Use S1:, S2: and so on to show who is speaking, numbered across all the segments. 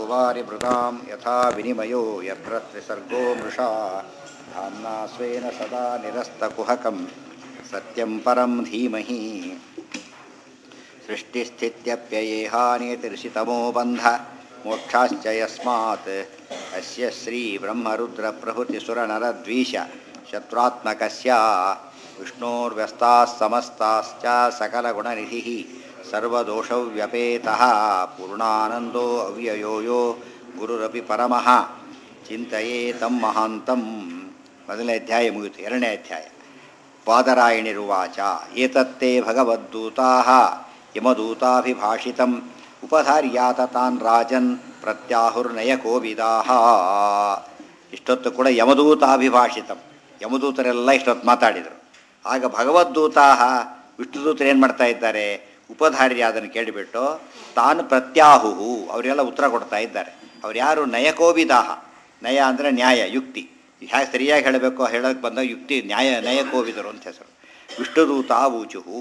S1: वारिभृतां यथा विनिमयो यत्र त्रिसर्गो मृषा धाम्ना स्वेन सदा निरस्तकुहकं सत्यं परं धीमहि सृष्टिस्थित्यप्ययेहानेतिर्षितमो बन्ध मोक्षाश्च यस्मात् अस्य श्रीब्रह्मरुद्रप्रभृतिसुरनरद्वीष शत्रुत्मकस्य विष्णोर्व्यस्ताः समस्ताश्च सकलगुणनिधिः सर्वदोषव्यपेतः पूर्णानन्दो अव्ययो यो ಗುರುರಪಿ ಪರಮಃ ಚಿಂತೆಯೇ ತಂ ಮಹಾಂತಂ ಮೊದಲನೇ ಅಧ್ಯಾಯ ಮುಗಿತು ಎರಡನೇ ಅಧ್ಯಾಯ ಪಾದರಾಯಣಿರುವಾಚ ಏತತ್ತೇ ಭಗವದ್ದೂತಾ ಯಮದೂತಾಭಿಭಾಷಿತಂ ಉಪಧಾರ್ಯಾತ ತಾನ್ ರಾಜನ್ ಪ್ರತ್ಯಾಹುರ್ನಯ ಕೋವಿದಾಹ ಇಷ್ಟೊತ್ತು ಕೂಡ ಯಮದೂತಾಭಿಭಾಷಿತಂ ಯಮದೂತರೆಲ್ಲ ಇಷ್ಟೊತ್ತು ಮಾತಾಡಿದರು ಆಗ ಭಗವದ್ದೂತಾ ವಿಷ್ಣುದೂತರು ಏನು ಮಾಡ್ತಾ ಇದ್ದಾರೆ ಉಪಧಾರ್ಯ ಅದನ್ನು ಕೇಳಿಬಿಟ್ಟು ತಾನು ಪ್ರತ್ಯಾಹುಹು ಅವರೆಲ್ಲ ಉತ್ತರ ಕೊಡ್ತಾ ಇದ್ದಾರೆ ಅವ್ರು ಯಾರು ನಯಕೋವಿದಾಹ ನಯ ಅಂದರೆ ನ್ಯಾಯ ಯುಕ್ತಿ ಹೇಗೆ ಸರಿಯಾಗಿ ಹೇಳಬೇಕು ಹೇಳೋಕ್ಕೆ ಬಂದಾಗ ಯುಕ್ತಿ ನ್ಯಾಯ ನಯಕೋವಿದರು ಅಂತ ಹೆಸರು ವಿಷ್ಣುದೂತ ಊಚುಹು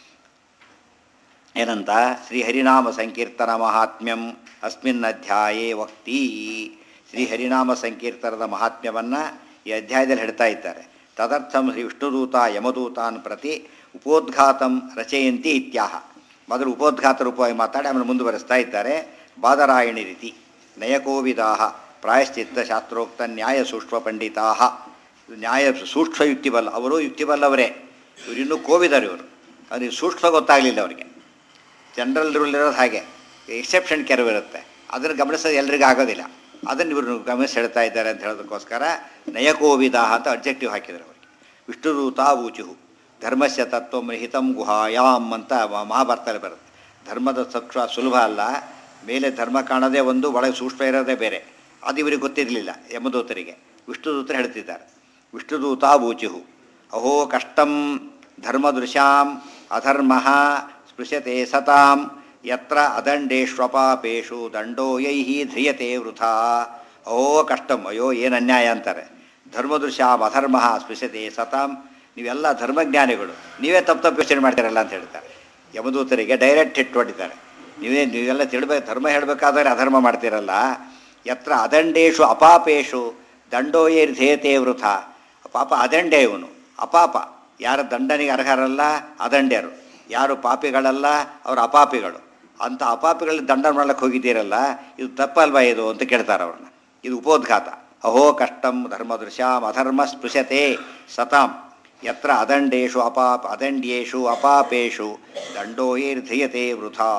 S1: ಏನಂತ ಶ್ರೀಹರಿನಾಮ ಸಂಕೀರ್ತನ ಮಹಾತ್ಮ್ಯಂ ಅಸ್ಮಿನ್ ಅಧ್ಯಾಯೇ ವಕ್ತಿ ಶ್ರೀಹರಿನಾಮ ಸಂಕೀರ್ತನದ ಮಹಾತ್ಮ್ಯವನ್ನು ಈ ಅಧ್ಯಾಯದಲ್ಲಿ ಹೇಳ್ತಾ ಇದ್ದಾರೆ ತದರ್ಥಂ ಶ್ರೀ ವಿಷ್ಣುದೂತ ಯಮದೂತಾನ್ ಪ್ರತಿ ಉಪೋದ್ಘಾತಂ ರಚಯಂತಿ ಇತ್ಯಾಹ ಮೊದಲು ಉಪೋದ್ಘಾತ ರೂಪವಾಗಿ ಮಾತಾಡಿ ಆಮೇಲೆ ಮುಂದುವರೆಸ್ತಾ ಇದ್ದಾರೆ ಬಾದರಾಯಣಿ ರೀತಿ ನಯಕೋವಿದಾಹ ಪ್ರಾಯಶ್ಚಿತ್ತ ಶಾಸ್ತ್ರೋಕ್ತ ನ್ಯಾಯ ಸೂಕ್ಷ್ಮ ಪಂಡಿತಾ ನ್ಯಾಯ ಸೂಕ್ಷ್ಮ ಯುಕ್ತಿಬಲ್ಲ ಅವರು ಯುಕ್ತಿಬಲ್ಲವರೇ ಇವರು ಇನ್ನೂ ಕೋವಿದರು ಇವರು ಅವ್ರಿಗೆ ಸೂಕ್ಷ್ಮ ಗೊತ್ತಾಗಲಿಲ್ಲ ಅವರಿಗೆ ಜನರಲ್ ರೂಲ್ ಇರೋದು ಹಾಗೆ ಎಕ್ಸೆಪ್ಷನ್ ಕೆಲವು ಇರುತ್ತೆ ಅದನ್ನು ಗಮನಿಸೋದು ಎಲ್ರಿಗೂ ಆಗೋದಿಲ್ಲ ಅದನ್ನು ಇವರು ಗಮನಿಸಿ ಹೇಳ್ತಾ ಇದ್ದಾರೆ ಅಂತ ಹೇಳೋದಕ್ಕೋಸ್ಕರ ನಯಕೋವಿದಾಹ ಅಂತ ಅಬ್ಜೆಕ್ಟಿವ್ ಹಾಕಿದ್ದಾರೆ ಅವರಿಗೆ ವಿಷ್ಣುದೂತ ಊಚುಹು ಧರ್ಮಸ್ಯ ತತ್ವ ಹಿತಂ ಗುಹಾಯಾಮ್ ಅಂತ ಮಹಾಭಾರತದಲ್ಲಿ ಬರುತ್ತೆ ಧರ್ಮದ ಸೂಕ್ಷ್ಮ ಸುಲಭ ಅಲ್ಲ ಮೇಲೆ ಧರ್ಮ ಕಾಣೋದೇ ಒಂದು ಒಳಗೆ ಸೂಕ್ಷ್ಮ ಇರೋದೇ ಬೇರೆ ಅದು ಇವರಿಗೆ ಗೊತ್ತಿರಲಿಲ್ಲ ಯಮದೂತರಿಗೆ ವಿಷ್ಣುದೂತರು ಹೇಳ್ತಿದ್ದಾರೆ ವಿಷ್ಣುದೂತ ಊಚುಹು ಅಹೋ ಕಷ್ಟಂ ಧರ್ಮದೃಶಾಂ ಅಧರ್ಮ ಸ್ಪೃಶ್ಯತೆ ಸತಾಂ ಯತ್ರ ಅದಂಡೇಶ್ವಪಾಪೇಶು ದಂಡೋ ಯೈಹಿ ಧ್ರಿಯತೆ ವೃಥಾ ಅಹೋ ಕಷ್ಟಂ ಅಯ್ಯೋ ಏನು ಅನ್ಯಾಯ ಅಂತಾರೆ ಧರ್ಮದೃಶಾಂ ಅಧರ್ಮ ಸ್ಪೃಶ್ಯತೆ ಸತಾಂ ನೀವೆಲ್ಲ ಧರ್ಮಜ್ಞಾನಿಗಳು ನೀವೇ ತಪ್ಪು ತಪ್ಪು ಯೋಚನೆ ಮಾಡ್ತೀರಲ್ಲ ಅಂತ ಹೇಳ್ತಾರೆ ಯಮದೂತರಿಗೆ ಡೈರೆಕ್ಟ್ ಹಿಟ್ ಹೊಡಿತಾರೆ ನೀವೇ ನೀವೆಲ್ಲ ತಿಳ್ಬೇಕು ಧರ್ಮ ಹೇಳಬೇಕಾದ್ರೆ ಅಧರ್ಮ ಮಾಡ್ತೀರಲ್ಲ ಯತ್ರ ಅದಂಡೇಶು ಅಪಾಪೇಶು ದಂಡೋಯೇ ಧ್ಯೇಯತೆ ವೃಥ ಪಾಪ ಅದಂಡೆ ಇವನು ಅಪಾಪ ಯಾರ ದಂಡನಿಗೆ ಅರ್ಹರಲ್ಲ ಅದಂಡ್ಯರು ಯಾರು ಪಾಪಿಗಳಲ್ಲ ಅವರು ಅಪಾಪಿಗಳು ಅಂಥ ಅಪಾಪಿಗಳಲ್ಲಿ ದಂಡ ಮಾಡ್ಲಿಕ್ಕೆ ಹೋಗಿದ್ದೀರಲ್ಲ ಇದು ತಪ್ಪಲ್ವಾ ಇದು ಅಂತ ಕೇಳ್ತಾರೆ ಅವ್ರನ್ನ ಇದು ಉಪೋದ್ಘಾತ ಅಹೋ ಕಷ್ಟಂ ಧರ್ಮದೃಶ್ಯಾಂ ಅಧರ್ಮ ಸ್ಪೃಶತೆ ಸತಾಂ ಯತ್ರ ಅದಂಡೇಶು ಅಪಾಪ ಅದಂಡ್ಯೇಶು ಅಪಾಪೇಶು ದಂಡೋಯೇರ್ಧೀಯತೆ ವೃಥಾ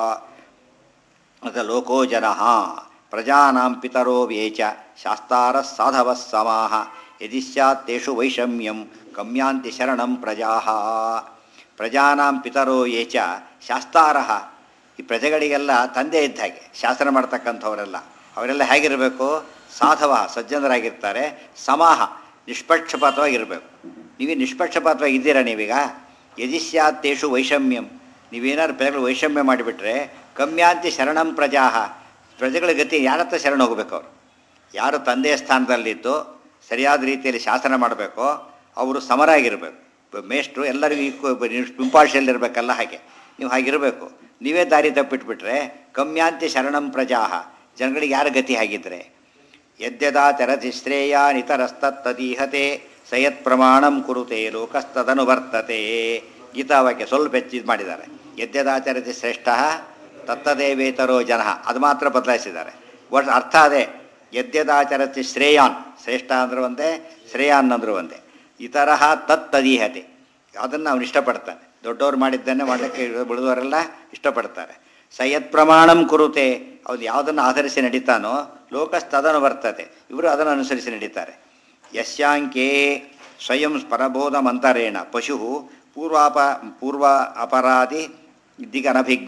S1: ಅಥ ಲೋಕೋ ಜನ ಪ್ರಜಾನಾಂ ಪಿತರೋ ವೇಚ ಶಾಸ್ತಾರ ಸಾಧವ ಸಮಾಹ ಯದಿ ಸ್ಯಾತ್ತೇಷು ವೈಷಮ್ಯಂ ಗಮ್ಯಾಂತಿ ಶರಣಂ ಪ್ರಜಾ ಪ್ರಜಾನಾಂ ಪಿತರೋ ಏಚ ಶಾಸ್ತಾರ ಈ ಪ್ರಜೆಗಳಿಗೆಲ್ಲ ತಂದೆ ಇದ್ದ ಹಾಗೆ ಶಾಸನ ಮಾಡ್ತಕ್ಕಂಥವರೆಲ್ಲ ಅವರೆಲ್ಲ ಹೇಗಿರಬೇಕು ಸಾಧವ ಸಜ್ಜನರಾಗಿರ್ತಾರೆ ಸಮಾಹ ನಿಷ್ಪಕ್ಷಪಾತವಾಗಿರಬೇಕು ನೀವೇ ನಿಷ್ಪಕ್ಷಪಾತವಾಗಿ ಇದ್ದೀರಾ ನೀವೀಗ ಯದಿಶ್ಯಾತ್ತೇಷು ವೈಷಮ್ಯಂ ನೀವೇನಾದ್ರು ಪ್ರಜೆಗಳು ವೈಷಮ್ಯ ಮಾಡಿಬಿಟ್ರೆ ಕಮ್ಯಾಂತಿ ಶರಣಂ ಪ್ರಜಾ ಪ್ರಜೆಗಳ ಗತಿ ಯಾರ ಹತ್ರ ಶರಣ ಹೋಗ್ಬೇಕು ಅವರು ಯಾರು ತಂದೆಯ ಸ್ಥಾನದಲ್ಲಿದ್ದು ಸರಿಯಾದ ರೀತಿಯಲ್ಲಿ ಶಾಸನ ಮಾಡಬೇಕೋ ಅವರು ಸಮರಾಗಿರಬೇಕು ಮೇಷ್ಟ್ರು ಎಲ್ಲರಿಗೂ ಇಂಪಾರ್ಷಿಯಲ್ ಇರಬೇಕಲ್ಲ ಹಾಗೆ ನೀವು ಹಾಗಿರಬೇಕು ನೀವೇ ದಾರಿ ತಪ್ಪಿಟ್ಬಿಟ್ರೆ ಕಮ್ಯಾಂತಿ ಶರಣಂ ಪ್ರಜಾ ಜನಗಳಿಗೆ ಯಾರ ಗತಿ ಹಾಗಿದ್ರೆ ಯದ್ಯದಾ ಚರತಿ ಶ್ರೇಯ ನಿತರಸ್ತತ್ತದೀಹತೆ ಸಯತ್ ಪ್ರಮಾಣಂ ಕುರುತೆ ಲೋಕಸ್ತದನುವರ್ತತೆ ಗೀತಾವಾಕ್ಯ ಸ್ವಲ್ಪ ಹೆಚ್ಚು ಇದು ಮಾಡಿದ್ದಾರೆ ಯದ್ಯದಾಚರತಿ ಶ್ರೇಷ್ಠ ತತ್ತದೇವೇತರೋ ಜನ ಅದು ಮಾತ್ರ ಬದಲಾಯಿಸಿದ್ದಾರೆ ಒಟ್ಟು ಅರ್ಥ ಅದೇ ಯದ್ಯದಾಚರತಿ ಶ್ರೇಯಾನ್ ಶ್ರೇಷ್ಠ ಅಂದ್ರೆ ಒಂದೇ ಶ್ರೇಯಾನ್ ಅಂದ್ರು ಒಂದೇ ಇತರ ತತ್ತದೀಹತೆ ಅದನ್ನು ಅವನು ಇಷ್ಟಪಡ್ತಾನೆ ದೊಡ್ಡವ್ರು ಮಾಡಿದ್ದನ್ನೇ ಮಾಡಲಿಕ್ಕೆ ಬಿಳಿದವರೆಲ್ಲ ಇಷ್ಟಪಡ್ತಾರೆ ಸಯತ್ ಪ್ರಮಾಣಂ ಕುರುತೆ ಅವ್ನು ಯಾವುದನ್ನು ಆಧರಿಸಿ ನಡೀತಾನೋ ಲೋಕಸ್ತದನು ಬರ್ತದೆ ಇವರು ಅದನ್ನು ಅನುಸರಿಸಿ ನಡೀತಾರೆ ಯಶ್ಯಾಂಕೆ ಸ್ವಯಂ ಪರಬೋಧ ಮಂತರೇಣ ಪಶು ಪೂರ್ವಾಪ ಪೂರ್ವ ಅಪರಾಧಿ ದಿಗನಭಿಜ್ಞ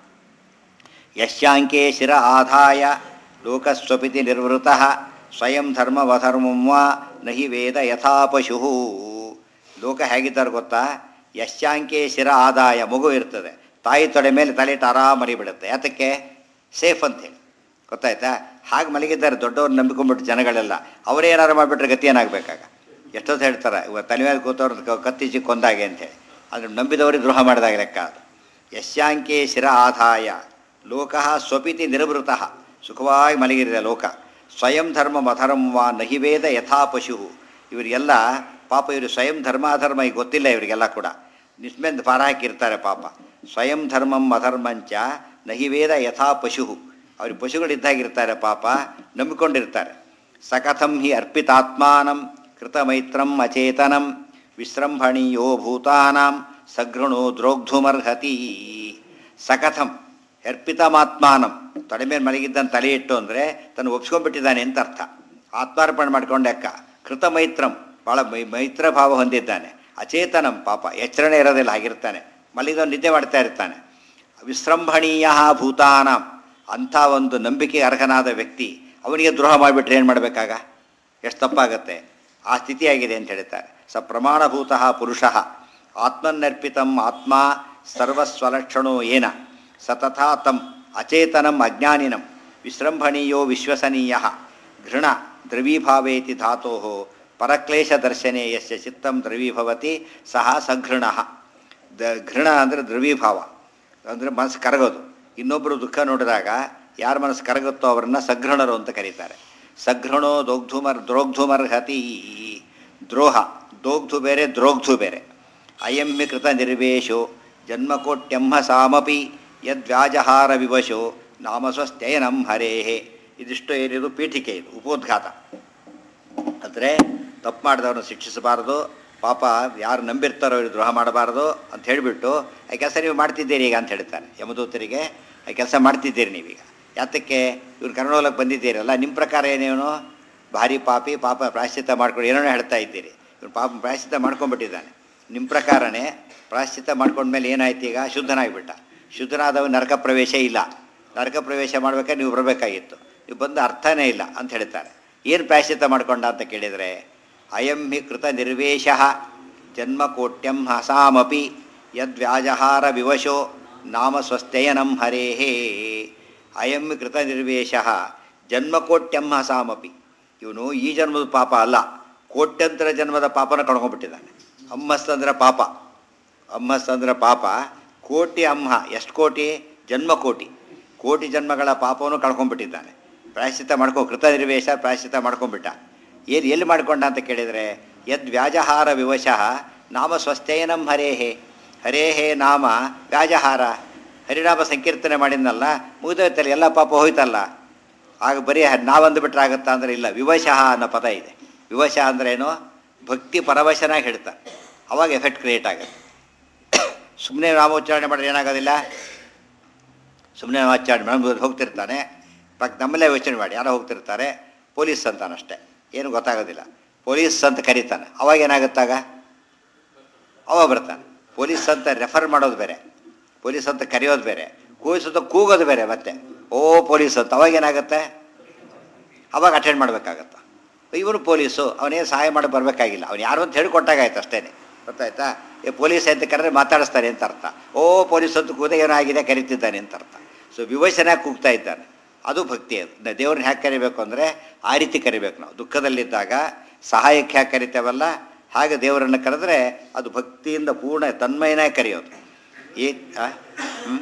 S1: ಯಶ್ಯಾಂಕೆ ಶಿರ ಆದಾಯ ಲೋಕಸ್ವಪಿತಿ ನಿರ್ವೃತ ಸ್ವಯಂ ಧರ್ಮವಧರ್ಮಂ ವಾ ನಹಿ ವೇದ ಯಥಾ ಪಶು ಲೋಕ ಹೇಗಿದ್ದಾರೆ ಗೊತ್ತಾ ಯಶ್ಯಾಂಕೆ ಶಿರ ಆದಾಯ ಮಗು ಇರ್ತದೆ ತಾಯಿ ತೊಡೆ ಮೇಲೆ ತಲೆಟ್ಟು ಆರಾಮ ಮರಿಬಿಡುತ್ತೆ ಯಾತಕ್ಕೆ ಸೇಫ್ ಅಂತೇಳಿ ಗೊತ್ತಾಯ್ತಾ ಹಾಗೆ ಮಲಗಿದ್ದಾರೆ ದೊಡ್ಡವ್ರು ನಂಬಿಕೊಂಡ್ಬಿಟ್ಟು ಜನಗಳೆಲ್ಲ ಅವರೇನಾರು ಮಾಡಿಬಿಟ್ರೆ ಗತಿ ಏನಾಗಬೇಕಾಗ ಎಷ್ಟೊತ್ತು ಹೇಳ್ತಾರೆ ಇವಾಗ ತಲೆ ಮೇಲೆ ಕೂತವ್ರು ಕತ್ತಿಚ್ಚಿ ಕೊಂದಾಗೆ ಅಂತೇಳಿ ಆದರೆ ನಂಬಿದವರಿಗೆ ದ್ರೋಹ ಮಾಡಿದಾಗ ಲೆಕ್ಕ ಅದು ಯಶ್ಯಾಂಕೆ ಶಿರ ಆದಾಯ ಲೋಕ ಸ್ವಪಿತಿ ನಿರ್ವೃತ ಸುಖವಾಗಿ ಮಲಗಿರಿದೆ ಲೋಕ ಸ್ವಯಂ ಧರ್ಮ ಮಧರ್ಮ ವಾ ನಹಿ ವೇದ ಯಥಾ ಪಶು ಇವರಿಗೆಲ್ಲ ಪಾಪ ಇವರು ಸ್ವಯಂ ಧರ್ಮ ಅಧರ್ಮ ಈಗ ಗೊತ್ತಿಲ್ಲ ಇವರಿಗೆಲ್ಲ ಕೂಡ ನಿಸ್ಮೆಂದು ಪಾರ ಹಾಕಿರ್ತಾರೆ ಪಾಪ ಸ್ವಯಂ ಧರ್ಮಂ ಅಧರ್ಮಂಚ ನಹಿ ವೇದ ಯಥಾ ಪಶು ಅವ್ರಿಗೆ ಪಶುಗಳಿದ್ದಾಗಿರ್ತಾರೆ ಪಾಪ ನಂಬಿಕೊಂಡಿರ್ತಾರೆ ಸಕಥಂ ಹಿ ಅರ್ಪಿತಾತ್ಮಾನಂ ಕೃತಮೈತ್ರಂ ಅಚೇತನಂ ವಿಸೃಂಭಣೀಯೋ ಭೂತಾನಾಂ ಸಘೃಣೋ ದ್ರೋಗ್ಧುಮರ್ಹತಿ ಸಕಥಂ ಅರ್ಪಿತಮಾತ್ಮಾನಂ ತೊಡೆ ಮೇಲೆ ಮಲಗಿದ್ದನ್ನು ತಲೆ ಇಟ್ಟು ಅಂದರೆ ತನ್ನ ಒಪ್ಸ್ಕೊಂಡ್ಬಿಟ್ಟಿದ್ದಾನೆ ಅಂತ ಅರ್ಥ ಆತ್ಮಾರ್ಪಣೆ ಮಾಡ್ಕೊಂಡೆ ಅಕ್ಕ ಕೃತ ಮೈತ್ರಂ ಭಾಳ ಮೈ ಮೈತ್ರ ಭಾವ ಹೊಂದಿದ್ದಾನೆ ಅಚೇತನಂ ಪಾಪ ಎಚ್ಚರಣೆ ಇರೋದಿಲ್ಲ ಹಾಗಿರ್ತಾನೆ ಮಲಗಿದವನು ನಿದ್ದೆ ಮಾಡ್ತಾ ಇರ್ತಾನೆ ವಿಸೃಂಭಣೀಯ ಭೂತಾನಾಂ ಅಂಥ ಒಂದು ನಂಬಿಕೆ ಅರ್ಹನಾದ ವ್ಯಕ್ತಿ ಅವನಿಗೆ ದ್ರೋಹ ಮಾಡಿಬಿಟ್ರೆ ಏನು ಮಾಡಬೇಕಾಗ ಎಷ್ಟು ತಪ್ಪಾಗತ್ತೆ ಆ ಸ್ಥಿತಿಯಾಗಿದೆ ಅಂತ ಹೇಳ್ತಾರೆ ಸ ಪ್ರಮಾಣಭೂತ ಪುರುಷ ಆತ್ಮನರ್ಪಿತಂ ಆತ್ಮ ಸರ್ವಸ್ವಲಕ್ಷಣೋ ಏನ ಸತಥಾ ತಂ ಅಚೇತನಂ ಅಜ್ಞಾನಿನಂ ವಿಸೃಂಭಣೀಯೋ ವಿಶ್ವಸನೀಯ ಘೃಣ ದ್ರವೀಭಾವೇತಿ ಧಾತೋ ಪರಕ್ಲೇಶದರ್ಶನೆ ಯಸ್ಯ ಚಿತ್ತಂ ದ್ರವೀಭವತಿ ಸಹ ಸಘೃಣ ದ ಘೃಣ ಅಂದರೆ ದ್ರವೀಭಾವ ಅಂದರೆ ಮನಸ್ಸು ಕರಗೋದು ಇನ್ನೊಬ್ಬರು ದುಃಖ ನೋಡಿದಾಗ ಯಾರ ಮನಸ್ಸು ಕರಗುತ್ತೋ ಅವರನ್ನು ಸಘೃಣರು ಅಂತ ಕರೀತಾರೆ ಸಘೃಣೋ ದೋಗ್ಧುಮರ್ ದ್ರೋಗ್ಧುಮರ್ಹತಿ ದ್ರೋಹ ದೋಗ್ಧು ಬೇರೆ ದ್ರೋಗ್ಧು ಬೇರೆ ಅಯಮ್ಯ ಕೃತ ನಿರ್ವೇಶೋ ಜನ್ಮಕೋಟ್ಯಂಹ ಸಾಮಪಿ ಯದ್ವ್ಯಾಜಹಾರ ವಿವಶೋ ನಾಮ ಸ್ವಸ್ಥಯನಂ ಹರೇಹೇ ಇದಿಷ್ಟು ಏನಿದು ಪೀಠಿಕೆ ಇದು ಉಪೋದ್ಘಾತ ಅಂದರೆ ತಪ್ಪು ಮಾಡಿದವ್ರನ್ನ ಶಿಕ್ಷಿಸಬಾರ್ದು ಪಾಪ ಯಾರು ನಂಬಿರ್ತಾರೋ ಅವ್ರಿಗೆ ದ್ರೋಹ ಮಾಡಬಾರ್ದು ಅಂತ ಹೇಳಿಬಿಟ್ಟು ಆ ಕೆಲಸ ನೀವು ಮಾಡ್ತಿದ್ದೀರಿ ಈಗ ಅಂತ ಹೇಳ್ತಾರೆ ಯಮದೂತರಿಗೆ ಆ ಕೆಲಸ ಮಾಡ್ತಿದ್ದೀರಿ ನೀವೀಗ ಯಾತಕ್ಕೆ ಇವ್ರು ಕರ್ಣೋಲಕ್ಕೆ ಬಂದಿದ್ದೀರಲ್ಲ ನಿಮ್ಮ ಪ್ರಕಾರ ಏನೇನು ಭಾರಿ ಪಾಪಿ ಪಾಪ ಪ್ರಾಶ್ಚಿತ್ಯ ಮಾಡ್ಕೊಂಡು ಏನೋ ಹೇಳ್ತಾ ಇದ್ದೀರಿ ಇವ್ನು ಪಾಪ ಪ್ರಾಶ್ಚಿತ್ಯ ಮಾಡ್ಕೊಂಡ್ಬಿಟ್ಟಿದ್ದಾನೆ ನಿಮ್ಮ ಪ್ರಕಾರನೇ ಪ್ರಾಶ್ಚಿತ್ಯ ಮಾಡ್ಕೊಂಡ್ಮೇಲೆ ಏನಾಯ್ತು ಈಗ ಶುದ್ಧನಾಗಿಬಿಟ್ಟ ಶುದ್ಧನಾದವ ನರಕ ಪ್ರವೇಶ ಇಲ್ಲ ನರಕ ಪ್ರವೇಶ ಮಾಡ್ಬೇಕಾದ್ರೆ ನೀವು ಬರಬೇಕಾಗಿತ್ತು ನೀವು ಬಂದ ಅರ್ಥನೇ ಇಲ್ಲ ಅಂತ ಹೇಳ್ತಾರೆ ಏನು ಪ್ರಾಶ್ಚಿತ್ಯ ಮಾಡ್ಕೊಂಡ ಅಂತ ಕೇಳಿದರೆ ಅಯಂ ಹಿ ಕೃತ ನಿರ್ವೇಶ ಜನ್ಮಕೋಟ್ಯಂ ಹಸಾಮಪಿ ಯದ್ವ್ಯಾಜಹಾರ ವಿವಶೋ ನಾಮ ಸ್ವಸ್ಥಯನಂ ಹರೇಹೇ ಅಯಂ ಹಿ ಕೃತ ನಿರ್ವೇಶ ಜನ್ಮಕೋಟ್ಯಂ ಹಸಾಮಪಿ ಇವನು ಈ ಜನ್ಮದ ಪಾಪ ಅಲ್ಲ ಕೋಟ್ಯಂತರ ಜನ್ಮದ ಪಾಪನ ಕಳ್ಕೊಂಡ್ಬಿಟ್ಟಿದ್ದಾನೆ ಅಮ್ಮಸ್ತಂದ್ರೆ ಪಾಪ ಅಮ್ಮಸ್ತಂದ್ರೆ ಪಾಪ ಕೋಟಿ ಅಮ್ಮ ಎಷ್ಟು ಕೋಟಿ ಜನ್ಮ ಕೋಟಿ ಕೋಟಿ ಜನ್ಮಗಳ ಪಾಪವನ್ನು ಕಳ್ಕೊಂಡ್ಬಿಟ್ಟಿದ್ದಾನೆ ಪ್ರಾಯಶ್ಚಿತ್ತ ಮಾಡ್ಕೊ ಕೃತ ನಿರ್ವೇಶ ಪ್ರಾಯಶ್ಚಿತ್ತ ಮಾಡ್ಕೊಂಡ್ಬಿಟ್ಟ ಏನು ಎಲ್ಲಿ ಮಾಡ್ಕೊಂಡ ಅಂತ ಕೇಳಿದರೆ ಯದ್ ವ್ಯಾಜಹಾರ ವಿವಶಃ ನಾಮ ಸ್ವಸ್ಥಯನಂ ಹರೇಹೇ ಹರೇಹೇ ನಾಮ ವ್ಯಾಜಹಾರ ಹರಿನಾಮ ಸಂಕೀರ್ತನೆ ಮಾಡಿದ್ನಲ್ಲ ಮುಗಿದೋಯ್ತಲ್ಲ ಎಲ್ಲ ಪಾಪ ಹೋಯ್ತಲ್ಲ ಆಗ ಬರೀ ನಾವಂದು ಬಿಟ್ರೆ ಆಗುತ್ತಾ ಅಂದರೆ ಇಲ್ಲ ವಿವಶಃ ಅನ್ನೋ ಪದ ಇದೆ ವಿವಶ ಅಂದ್ರೆ ಏನು ಭಕ್ತಿ ಪರವಶನಾಗಿ ಹೇಳ್ತಾರೆ ಅವಾಗ ಎಫೆಕ್ಟ್ ಕ್ರಿಯೇಟ್ ಆಗುತ್ತೆ ಸುಮ್ಮನೆ ನಾಮೋಚ್ಚಾರಣೆ ಮಾಡಿದ್ರೆ ಏನಾಗೋದಿಲ್ಲ ಸುಮ್ಮನೆ ನಾಮೋಚ್ಚಾರಣೆ ಮಾಡಿ ಹೋಗ್ತಿರ್ತಾನೆ ಪಕ್ಕ ನಮ್ಮಲ್ಲೇ ಯೋಚನೆ ಮಾಡಿ ಯಾರೋ ಹೋಗ್ತಿರ್ತಾರೆ ಪೊಲೀಸ್ ಅಂತಾನಷ್ಟೇ ಏನು ಗೊತ್ತಾಗೋದಿಲ್ಲ ಪೊಲೀಸ್ ಅಂತ ಕರೀತಾನೆ ಅವಾಗ ಏನಾಗುತ್ತಾಗ ಅವ ಬರ್ತಾನೆ ಪೊಲೀಸ್ ಅಂತ ರೆಫರ್ ಮಾಡೋದು ಬೇರೆ ಪೊಲೀಸ್ ಅಂತ ಕರೆಯೋದು ಬೇರೆ ಪೊಲೀಸ್ ಅಂತ ಕೂಗೋದು ಬೇರೆ ಮತ್ತೆ ಓ ಪೊಲೀಸ್ ಅಂತ ಅವಾಗ ಏನಾಗುತ್ತೆ ಅವಾಗ ಅಟೆಂಡ್ ಮಾಡಬೇಕಾಗತ್ತ ಇವನು ಪೊಲೀಸು ಅವನೇನು ಸಹಾಯ ಮಾಡಿ ಬರಬೇಕಾಗಿಲ್ಲ ಅವ್ನು ಯಾರು ಅಂತ ಹೇಳಿಕೊಟ್ಟಾಗಾಯ್ತು ಅಷ್ಟೇ ಗೊತ್ತಾಯ್ತಾ ಏ ಪೊಲೀಸ್ ಅಂತ ಕರೆದ್ರೆ ಮಾತಾಡಿಸ್ತಾನೆ ಅಂತ ಅರ್ಥ ಓ ಪೊಲೀಸ್ ಅಂತ ಕೂದ ಏನೋ ಆಗಿದೆ ಕರಿತಿದ್ದಾನೆ ಅಂತ ಅರ್ಥ ಸೊ ವಿವಶನಾಗಿ ಕೂಗ್ತಾ ಇದ್ದಾನೆ ಅದು ಭಕ್ತಿ ಅದು ನ- ದೇವ್ರನ್ನ ಹ್ಯಾಕೆ ಕರಿಬೇಕು ಅಂದರೆ ಆ ರೀತಿ ಕರಿಬೇಕು ನಾವು ದುಃಖದಲ್ಲಿದ್ದಾಗ ಸಹಾಯಕ್ಕೆ ಹ್ಯಾಕೆ ಕರಿತೇವಲ್ಲ ಹಾಗೆ ದೇವರನ್ನು ಕರೆದ್ರೆ ಅದು ಭಕ್ತಿಯಿಂದ ಪೂರ್ಣ ತನ್ಮಯನೇ ಕರೆಯೋದು ಈ ಆ? ಹ್ಮ್?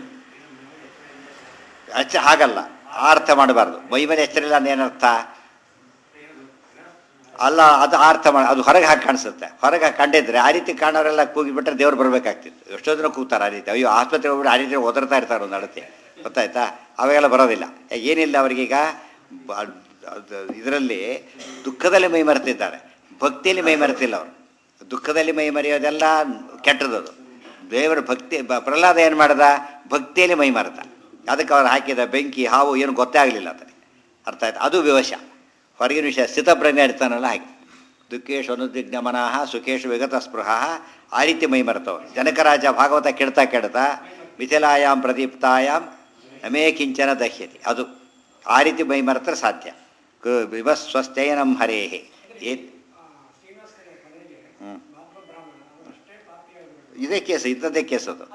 S1: ಅಚ್ಚ ಹಾಗಲ್ಲ ಆ ಅರ್ಥ ಮಾಡಬಾರ್ದು ಮೈಮೇಲೆ ಎಚ್ಚರಿಲ್ಲ ಏನರ್ಥ ಅಲ್ಲ ಅದು ಆ ಅರ್ಥ ಮಾಡಿ ಅದು ಹೊರಗೆ ಹಾಕಿ ಕಾಣಿಸುತ್ತೆ ಹೊರಗೆ ಹಾಕಿ ಕಂಡಿದ್ರೆ ಆ ರೀತಿ ಕಾಣೋರೆಲ್ಲ ಕೂಗಿಬಿಟ್ರೆ ದೇವ್ರು ಬರಬೇಕಾಗ್ತಿತ್ತು ಎಷ್ಟೋ ಜನ ಕೂಗ್ತಾರೆ ಆ ರೀತಿ ಅಯ್ಯೋ ಆಸ್ಪತ್ರೆ ಹೋಗ್ಬಿಟ್ಟು ಆ ರೀತಿ ಒದರ್ತಾ ಇರ್ತಾರೆ ಒಂದು ಅಳತೆ ಗೊತ್ತಾಯ್ತಾ ಅವಾಗೆಲ್ಲ ಬರೋದಿಲ್ಲ ಏನಿಲ್ಲ ಅವರಿಗೀಗ ಇದರಲ್ಲಿ ದುಃಖದಲ್ಲಿ ಮೈ ಮರೆತಿದ್ದಾರೆ ಭಕ್ತಿಯಲ್ಲಿ ಮೈ ಮರೆತಿಲ್ಲ ಅವರು ದುಃಖದಲ್ಲಿ ಮೈ ಮರೆಯೋದೆಲ್ಲ ಕೆಟ್ಟದದು ದೇವರ ಭಕ್ತಿ ಬ- ಪ್ರಹ್ಲಾದ ಏನು ಮಾಡ್ದ ಭಕ್ತಿಯಲ್ಲಿ ಮೈ ಮರೆತ ಅದಕ್ಕೆ ಅವ್ರು ಹಾಕಿದ ಬೆಂಕಿ ಹಾವು ಏನು ಗೊತ್ತೇ ಆಗಲಿಲ್ಲ ಅದಕ್ಕೆ ಅರ್ಥ ಆಯ್ತು ಅದು ವಿವಶ ಹೊರಗಿನ ವಿಷಯ ಸ್ಥಿತಪ್ರಜ್ಞೆ ಇರ್ತಾನಲ್ಲ ಹಾಗೆ ದುಃಖೇಶು ಅನುದಿಗ್ನ ಮನಃ ಸುಖೇಶು ವಿಗತ ಸ್ಪೃಹ ಆ ರೀತಿ ಮೈ ಮರೆತವ್ರು ಜನಕರಾಜ ಭಾಗವತ ಕೆಡ್ತಾ ಕೆಡ್ತಾ ಮಿಥಿಲಾಯಾಮ್ ಪ್ರದೀಪ್ತಾಯಾಮ್ ನಮೇ ಕಿಂಚನ ದಹ್ಯತಿ ಅದು ಆ ರೀತಿ ಮೈ ಮರೆತರೆ ಸಾಧ್ಯ ಕ- ವಿವಸ್ವಸ್ಥಯನಂ ಹರೇಹೇ ಏ ಹ್ಞೂ ಇದೇ ಕೇಸ್ ಇಂಥದ್ದೇ ಕೇಸ್ ಅದು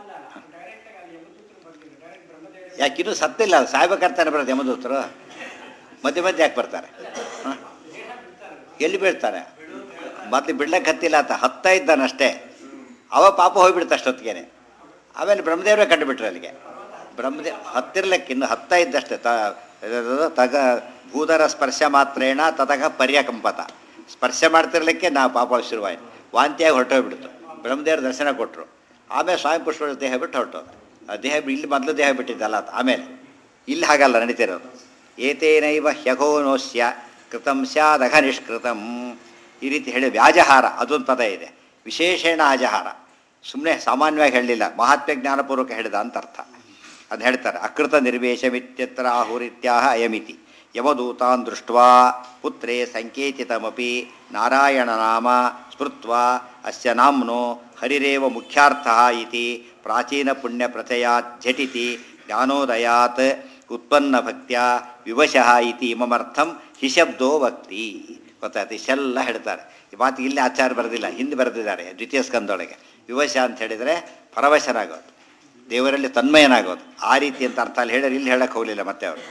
S1: ಯಾಕಿನ್ನೂ ಸತ್ತಿಲ್ಲ ಸಾಯ್ಬೇಕಾರ್ತಾನೆ ಬರೋದು ಯಮದೂತರು ಮಧ್ಯೆ ಮಧ್ಯೆ ಯಾಕೆ ಬರ್ತಾರೆ ಹ? ಎಲ್ಲಿ ಬೀಳ್ತಾರೆ ಮೊದಲು ಬಿಡ್ಲಕ್ಕೆ ಹತ್ತಿಲ್ಲ ಆತ ಹತ್ತಾ ಇದ್ದಾನಷ್ಟೇ ಅವ ಪಾಪ ಹೋಗ್ಬಿಡ್ತ ಅಷ್ಟೊತ್ತಿಗೆ ಆಮೇಲೆ ಬ್ರಹ್ಮದೇವರೇ ಕಂಡುಬಿಟ್ರೆ ಅಲ್ಲಿಗೆ ಬ್ರಹ್ಮದೇವ್ ಹತ್ತಿರ್ಲಿಕ್ಕೆ ಇನ್ನು ಹತ್ತಾ ಇದ್ದಷ್ಟೇ ತ ಇದರದ್ದು ತಗ ಭೂದರ ಸ್ಪರ್ಶ ಮಾತ್ರೇಣ ತತಗ ಪರ್ಯಕಂಪತ ಸ್ಪರ್ಶ ಮಾಡ್ತಿರ್ಲಿಕ್ಕೆ ನಾವು ಪಾಪ ಶುರುವಾಯಿತು ವಾಂತಿಯಾಗಿ ಹೊರಟೋಗ್ಬಿಡ್ತು ಬ್ರಹ್ಮದೇವ್ರ ದರ್ಶನ ಕೊಟ್ಟರು ಆಮೇಲೆ ಸ್ವಾಮಿ ಪುಷ್ಪ ದೇಹ ಬಿಟ್ಟು ಹೊರಟೋದು ಆ ದೇಹ ಬಿ- ಇಲ್ಲಿ ಮೊದಲು ದೇಹ ಬಿಟ್ಟಿದ್ದಲ್ಲ ಅದು ಆಮೇಲೆ ಇಲ್ಲಿ ಹಾಗಲ್ಲ ನಡೀತಿರೋದು ಏತೇನೈವ ಹ್ಯಘೋನೋಸ್ಯ ಕೃತಂ ಸ್ಯಾದಘ ನಿಷ್ಕೃತಂ ಈ ರೀತಿ ಹೇಳಿ ವ್ಯಾಜಹಾರ ಅದೊಂದು ಪದ ಇದೆ ವಿಶೇಷಣ ಅಜಹಾರ ಸುಮ್ಮನೆ ಸಾಮಾನ್ಯವಾಗಿ ಹೇಳಲಿಲ್ಲ ಮಹಾತ್ಮ ಜ್ಞಾನಪೂರ್ವಕ ಹೇಳಿದ ಅಂತ ಅರ್ಥ ಅದು ಹೇಳ್ತಾರೆ ಅಕೃತ ನಿರ್ವೇಶಮಿತ್ಯತ್ರ ಆಹುರಿತ್ಯಾಹ ಅಯಮಿತಿ ಯಮದೂತಾನ್ ದೃಷ್ಟ್ವಾ ಪುತ್ರೇ ಸಂಕೇತಿತಮಪಿ ನಾರಾಯಣ ನಾಮ ಸ್ಮೃತ್ವಾ ಅಸ್ಯ ನಾಮ್ನೋ ಹರಿರೇವ ಮುಖ್ಯಾರ್ಥ ಇತಿ ಪ್ರಾಚೀನ ಪುಣ್ಯ ಪ್ರಥಯಾತ್ ಝಟಿತಿ ಜ್ಞಾನೋದಯಾತ್ ಉತ್ಪನ್ನ ಭಕ್ತ್ಯ ವಿವಶಃ ಇತಿ ಇಮಮರ್ಥಂ ಹಿಶಬ್ದೋ ಭಕ್ತಿ ಗೊತ್ತಾಯ್ತು ಇಷ್ಟೆಲ್ಲ ಹೇಳ್ತಾರೆ ಈ ಮಾತು ಇಲ್ಲಿ ಆಚಾರ ಬರೆದಿಲ್ಲ ಹಿಂದೆ ಬರೆದಿದ್ದಾರೆ ದ್ವಿತೀಯ ಸ್ಕಂದೊಳಗೆ ವಿವಶ ಅಂತ ಹೇಳಿದರೆ ಪರವಶನಾಗೋದು ದೇವರಲ್ಲಿ ತನ್ಮಯನಾಗೋದು ಆ ರೀತಿ ಅಂತ ಅರ್ಥ ಅಲ್ಲಿ ಹೇಳಿದ್ರೆ ಇಲ್ಲಿ ಹೇಳಕ್ಕೆ ಹೋಗಲಿಲ್ಲ ಮತ್ತೆ ಅವರು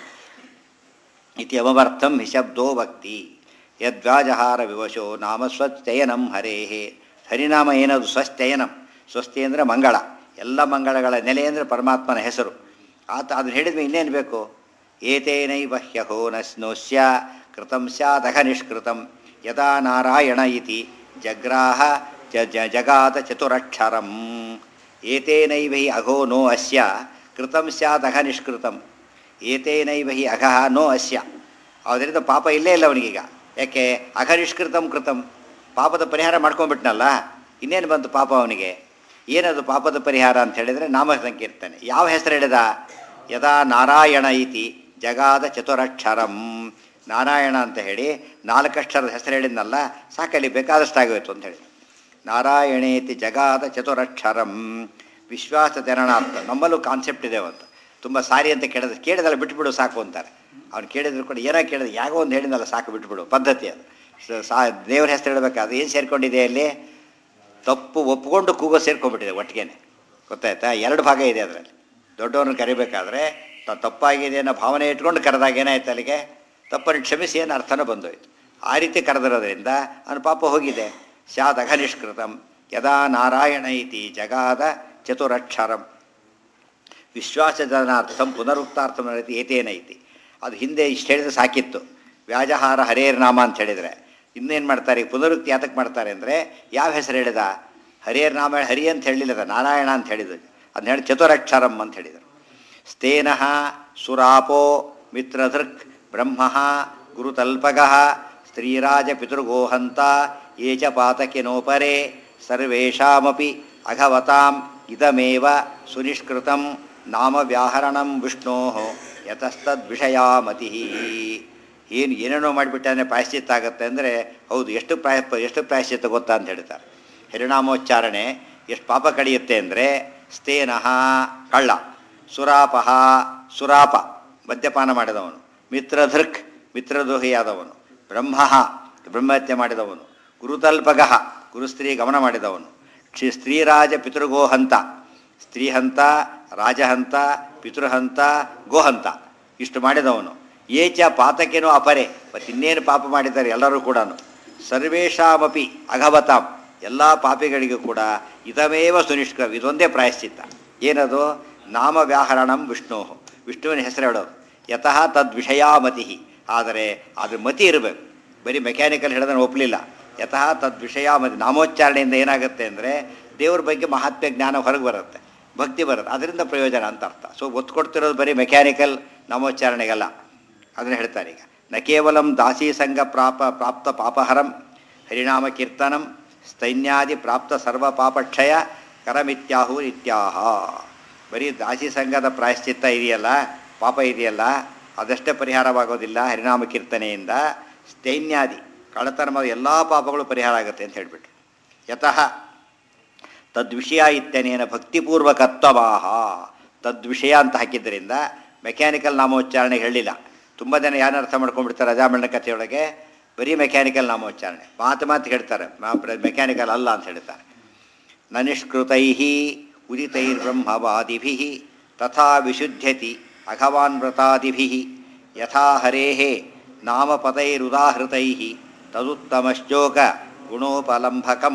S1: ಇತಿ ಅಮರ್ಥಂ ಹಿಶಬ್ದೋ ಭಕ್ತಿ ಯದ್ವಾಜಹಾರ ವಿವಶೋ ನಾಮ ಸ್ವಸ್ಥಯನಂ ಹರೇಹೇ ಹರಿನಾಮ ಏನದು ಸ್ವಸ್ಥಯನಂ ಸ್ವಸ್ತಿ ಅಂದರೆ ಮಂಗಳ ಎಲ್ಲ ಮಂಗಳಗಳ ನೆಲೆ ಅಂದರೆ ಪರಮಾತ್ಮನ ಹೆಸರು ಆತ ಅದನ್ನು ಹೇಳಿದ್ಮೇಲೆ ಇನ್ನೇನು ಬೇಕು ಏತೇನೈವ ಹ್ಯಹೋ ನಸ್ನೋಸ್ಯ ಕೃತಂ ಸ್ಯಾದಘ ನಿಷ್ಕೃತಂ ಯದಾ ನಾರಾಯಣ ಇತಿ ಜಗ್ರಾಹ ಜ ಜ ಜಗಾತ ಚತುರಕ್ಷರಂ ಏತೇನೈವ ಹಿ ಅಘೋ ನೋ ಅಸ್ಯ ಕೃತಂ ಸ್ಯಾದಘ ನಿಷ್ಕೃತಂ ಏತೇನೈವ ಹಿ ಅಘಃ ನೋ ಅಸ್ಯ ಅದರಿಂದ ಪಾಪ ಇಲ್ಲೇ ಇಲ್ಲ ಅವನಿಗೀಗ ಯಾಕೆ ಅಘನಿಷ್ಕೃತಂ ಕೃತಂ ಪಾಪದ ಪರಿಹಾರ ಮಾಡ್ಕೊಂಡ್ಬಿಟ್ನಲ್ಲ ಇನ್ನೇನು ಬಂತು ಪಾಪ ಅವನಿಗೆ ಏನದು ಪಾಪದ ಪರಿಹಾರ ಅಂತ ಹೇಳಿದರೆ ನಾಮ ಸಂಕೀರ್ತನೆ ಯಾವ ಹೆಸರು ಹೇಳಿದ ಯದಾ ನಾರಾಯಣ ಇತಿ ಜಗಾದ ಚತುರಕ್ಷರಂ ನಾರಾಯಣ ಅಂತ ಹೇಳಿ ನಾಲ್ಕಕ್ಷರದ ಹೆಸರು ಹೇಳಿದ್ನಲ್ಲ ಸಾಕಲ್ಲಿ ಬೇಕಾದಷ್ಟಾಗೋಯ್ತು ಅಂತ ಹೇಳಿ ನಾರಾಯಣೇತಿ ಜಗಾದ ಚತುರಕ್ಷರಂ ವಿಶ್ವಾಸ ತೆರಣಾರ್ಥ ನಮ್ಮಲ್ಲೂ ಕಾನ್ಸೆಪ್ಟ್ ಇದೆ ಅವತ್ತು ತುಂಬ ಸಾರಿ ಅಂತ ಕೇಳಿದ್ರೆ ಕೇಳಿದಲ್ಲ ಬಿಟ್ಬಿಡು ಸಾಕು ಅಂತಾರೆ ಅವ್ನು ಕೇಳಿದ್ರು ಕೂಡ ಏನೋ ಕೇಳಿದ್ರೆ ಯಾಗೋ ಒಂದು ಹೇಳಿದ್ನಲ್ಲ ಸಾಕು ಬಿಟ್ಬಿಡು ಪದ್ಧತಿ ಅದು ಸ- ಸಾ ದೇವ್ರ ಹೆಸರು ಹೇಳಬೇಕಾದ್ರೆ ಏನು ಸೇರ್ಕೊಂಡಿದೆ ಅಲ್ಲಿ ತಪ್ಪು ಒಪ್ಪಿಕೊಂಡು ಕೂಗೋ ಸೇರ್ಕೊಂಡ್ಬಿಟ್ಟಿದೆ ಒಟ್ಟಿಗೆನೆ ಗೊತ್ತಾಯ್ತಾ ಎರಡು ಭಾಗ ಇದೆ ಅದರಲ್ಲಿ ದೊಡ್ಡವ್ರನ್ನ ಕರಿಬೇಕಾದ್ರೆ ತ- ತಪ್ಪಾಗಿದೆ ಅನ್ನೋ ಭಾವನೆ ಇಟ್ಕೊಂಡು ಕರೆದಾಗ ಏನಾಯ್ತು ಅಲ್ಲಿಗೆ ತಪ್ಪನ್ನು ಕ್ಷಮಿಸಿ ಏನು ಅರ್ಥನೂ ಬಂದೋಯ್ತು ಆ ರೀತಿ ಕರೆದಿರೋದ್ರಿಂದ ಅವನ ಪಾಪ ಹೋಗಿದೆ ಸ್ಯಾದಘ ನಿಷ್ಕೃತಂ ಯದಾ ನಾರಾಯಣ ಇತಿ ಜಗಾದ ಚತುರಕ್ಷರಂ ವಿಶ್ವಾಸಜನಾರ್ಥಂ ಪುನರುಕ್ತಾರ್ಥಂ ರೀತಿ ಏತೇನೈತಿ ಅದು ಹಿಂದೆ ಇಷ್ಟು ಹೇಳಿದ್ರೆ ಸಾಕಿತ್ತು ವ್ಯಾಜಹಾರ ಹರೇರ್ ನಾಮ ಅಂತ ಹೇಳಿದರೆ ಇನ್ನೇನು ಮಾಡ್ತಾರೆ ಈಗ ಪುನರುಕ್ತಿ ಯಾತಕ್ಕೆ ಮಾಡ್ತಾರೆ ಅಂದರೆ ಯಾವ ಹೆಸರು ಹೇಳಿದ ಹರಿಯರ್ ನಾಮ ಹರಿ ಅಂತ ಹೇಳಿಲ್ಲದ ನಾರಾಯಣ ಅಂತ ಹೇಳಿದ್ರು ಅದನ್ನ ಹೇಳಿ ಚತುರಕ್ಷರಂ ಅಂತ ಹೇಳಿದರು ಸ್ಥೇನಃ ಸುರಾಪೋ ಮಿತ್ರಧೃಕ್ ಬ್ರಹ್ಮ ಗುರುತಲ್ಪಗ ಸ್ತ್ರೀರಾಜ ಪಿತೃಗೋಹಂತ ಯೇ ಚ ಪಾತಕಿನೋಪರೆ ಸರ್ವೇಷಾಮಪಿ ಅಘವತಾಂ ಇದಮೇವ ಸುನಿಷ್ಕೃತಂ ನಾಮ ವ್ಯಾಹರಣಂ ವಿಷ್ಣೋ ಯತಸ್ತದ್ವಿಷಯಾಮತಿ ಏನು ಏನೇನೋ ಮಾಡಿಬಿಟ್ಟಾನೆ ಪ್ರಾಯಶ್ಚಿತ್ತ ಆಗುತ್ತೆ ಅಂದರೆ ಹೌದು ಎಷ್ಟು ಪ್ರಾಯ ಎಷ್ಟು ಪ್ರಾಯಶ್ಚಿತ್ತ ಗೊತ್ತಾ ಅಂತ ಹೇಳ್ತಾರೆ ಹರಿನಾಮೋಚ್ಚಾರಣೆ ಎಷ್ಟು ಪಾಪ ಕಡಿಯುತ್ತೆ ಅಂದರೆ ಸ್ಥೇನಃ ಕಳ್ಳ ಸುರಾಪಹ ಸುರಾಪ ಮದ್ಯಪಾನ ಮಾಡಿದವನು ಮಿತ್ರಧೃಕ್ ಮಿತ್ರದ್ರೋಹಿಯಾದವನು ಬ್ರಹ್ಮ ಬ್ರಹ್ಮಹತ್ಯೆ ಮಾಡಿದವನು ಗುರುತಲ್ಪಗ ಗುರುಸ್ತ್ರೀ ಗಮನ ಮಾಡಿದವನು ಕ್ಷಿ ಸ್ತ್ರೀರಾಜ ಪಿತೃಗೋಹಂತ ಸ್ತ್ರೀಹಂತ ರಾಜಹಂತ ಪಿತೃಹಂತ ಗೋಹಂತ ಇಷ್ಟು ಮಾಡಿದವನು ಏಚ ಪಾತಕೇನೋ ಅಪರೆ ಮತ್ತು ಇನ್ನೇನು ಪಾಪ ಮಾಡಿದ್ದಾರೆ ಎಲ್ಲರೂ ಕೂಡ ಸರ್ವೇಷಾಮಪಿ ಅಘವತಾಂ ಎಲ್ಲ ಪಾಪಿಗಳಿಗೂ ಕೂಡ ಇದಮೇವ ಸುನಿಷ್ಕ ಇದೊಂದೇ ಪ್ರಾಯಶ್ಚಿತ್ತ ಏನದು ನಾಮ ವ್ಯಾಹರಣಂ ವಿಷ್ಣು ವಿಷ್ಣುವಿನ ಹೆಸರು ಹೇಳೋದು ಯತಃ ತದ್ವಿಷಯಾಮತಿ ಆದರೆ ಅದ್ರ ಮತಿ ಇರಬೇಕು ಬರೀ ಮೆಕ್ಯಾನಿಕಲ್ ಹೇಳೋದನ್ನು ಒಪ್ಪಲಿಲ್ಲ ಯತಃ ತದ್ವಿಷಯಾಮತಿ ನಾಮೋಚ್ಚಾರಣೆಯಿಂದ ಏನಾಗುತ್ತೆ ಅಂದರೆ ದೇವ್ರ ಬಗ್ಗೆ ಮಹಾತ್ಮ ಜ್ಞಾನ ಹೊರಗೆ ಬರುತ್ತೆ ಭಕ್ತಿ ಬರುತ್ತೆ ಅದರಿಂದ ಪ್ರಯೋಜನ ಅಂತ ಅರ್ಥ ಸೊ ಒತ್ತು ಕೊಡ್ತಿರೋದು ಬರೀ ಮೆಕ್ಯಾನಿಕಲ್ ನಾಮೋಚ್ಚಾರಣೆಗಲ್ಲ ಅದನ್ನು ಹೇಳ್ತಾರೆ ಈಗ ನ ಕೇವಲಂ ದಾಸಿ ಸಂಘ ಪ್ರಾಪ ಪ್ರಾಪ್ತ ಪಾಪಹರಂ ಹರಿನಾಮ ಕೀರ್ತನಂ ಸ್ಥೈನ್ಯಾದಿ ಪ್ರಾಪ್ತ ಸರ್ವ ಪಾಪಕ್ಷಯ ಕರಮಿತ್ಯಾಹು ಇತ್ಯಾಹ ಬರೀ ದಾಸಿ ಸಂಘದ ಪ್ರಾಯಶ್ಚಿತ್ತ ಇದೆಯಲ್ಲ ಪಾಪ ಇದೆಯಲ್ಲ ಅದಷ್ಟೇ ಪರಿಹಾರವಾಗೋದಿಲ್ಲ ಹರಿನಾಮ ಕೀರ್ತನೆಯಿಂದ ಸ್ಥೈನ್ಯಾದಿ ಕಳತನದ ಎಲ್ಲ ಪಾಪಗಳು ಪರಿಹಾರ ಆಗುತ್ತೆ ಅಂತ ಹೇಳಿಬಿಟ್ರು ಯತಃ ತದ್ವಿಷಯ ಇತ್ಯನೇನ ಭಕ್ತಿಪೂರ್ವಕತ್ವವಾಹ ತದ್ವಿಷಯ ಅಂತ ಹಾಕಿದ್ದರಿಂದ ಮೆಕ್ಯಾನಿಕಲ್ ನಾಮೋಚ್ಚಾರಣೆ ಹೇಳಿಲ್ಲ ತುಂಬ ಜನ ಯಾರು ಅರ್ಥ ಮಾಡ್ಕೊಂಡ್ಬಿಡ್ತಾರೆ ಅಜಾಮಣ್ಣ ಕಥೆಯೊಳಗೆ ಬರೀ ಮೆಕ್ಯಾನಿಕಲ್ ನಾಮೋಚ್ಚಾರಣೆ ಮಾತು ಮಾತು ಹೇಳ್ತಾರೆ ಮೆಕ್ಯಾನಿಕಲ್ ಅಲ್ಲ ಅಂತ ಹೇಳ್ತಾರೆ ನ ನಿಷ್ಕೃತೈ ಉದಿತೈರ್ಬ್ರಹ್ಮವಾದಿಭಿ ತಥಾ ವಿಶುದ್ಧ್ಯತಿ ಅಘವಾನ್ ವ್ರತಾದಿಭಿ ಯಥಾ ಹರೇ ನಾಮಪದೈರುದಾಹೃತೈ ತದುತ್ತಮಶ್ಚೋಕ ಗುಣೋಪಲಂಭಕಂ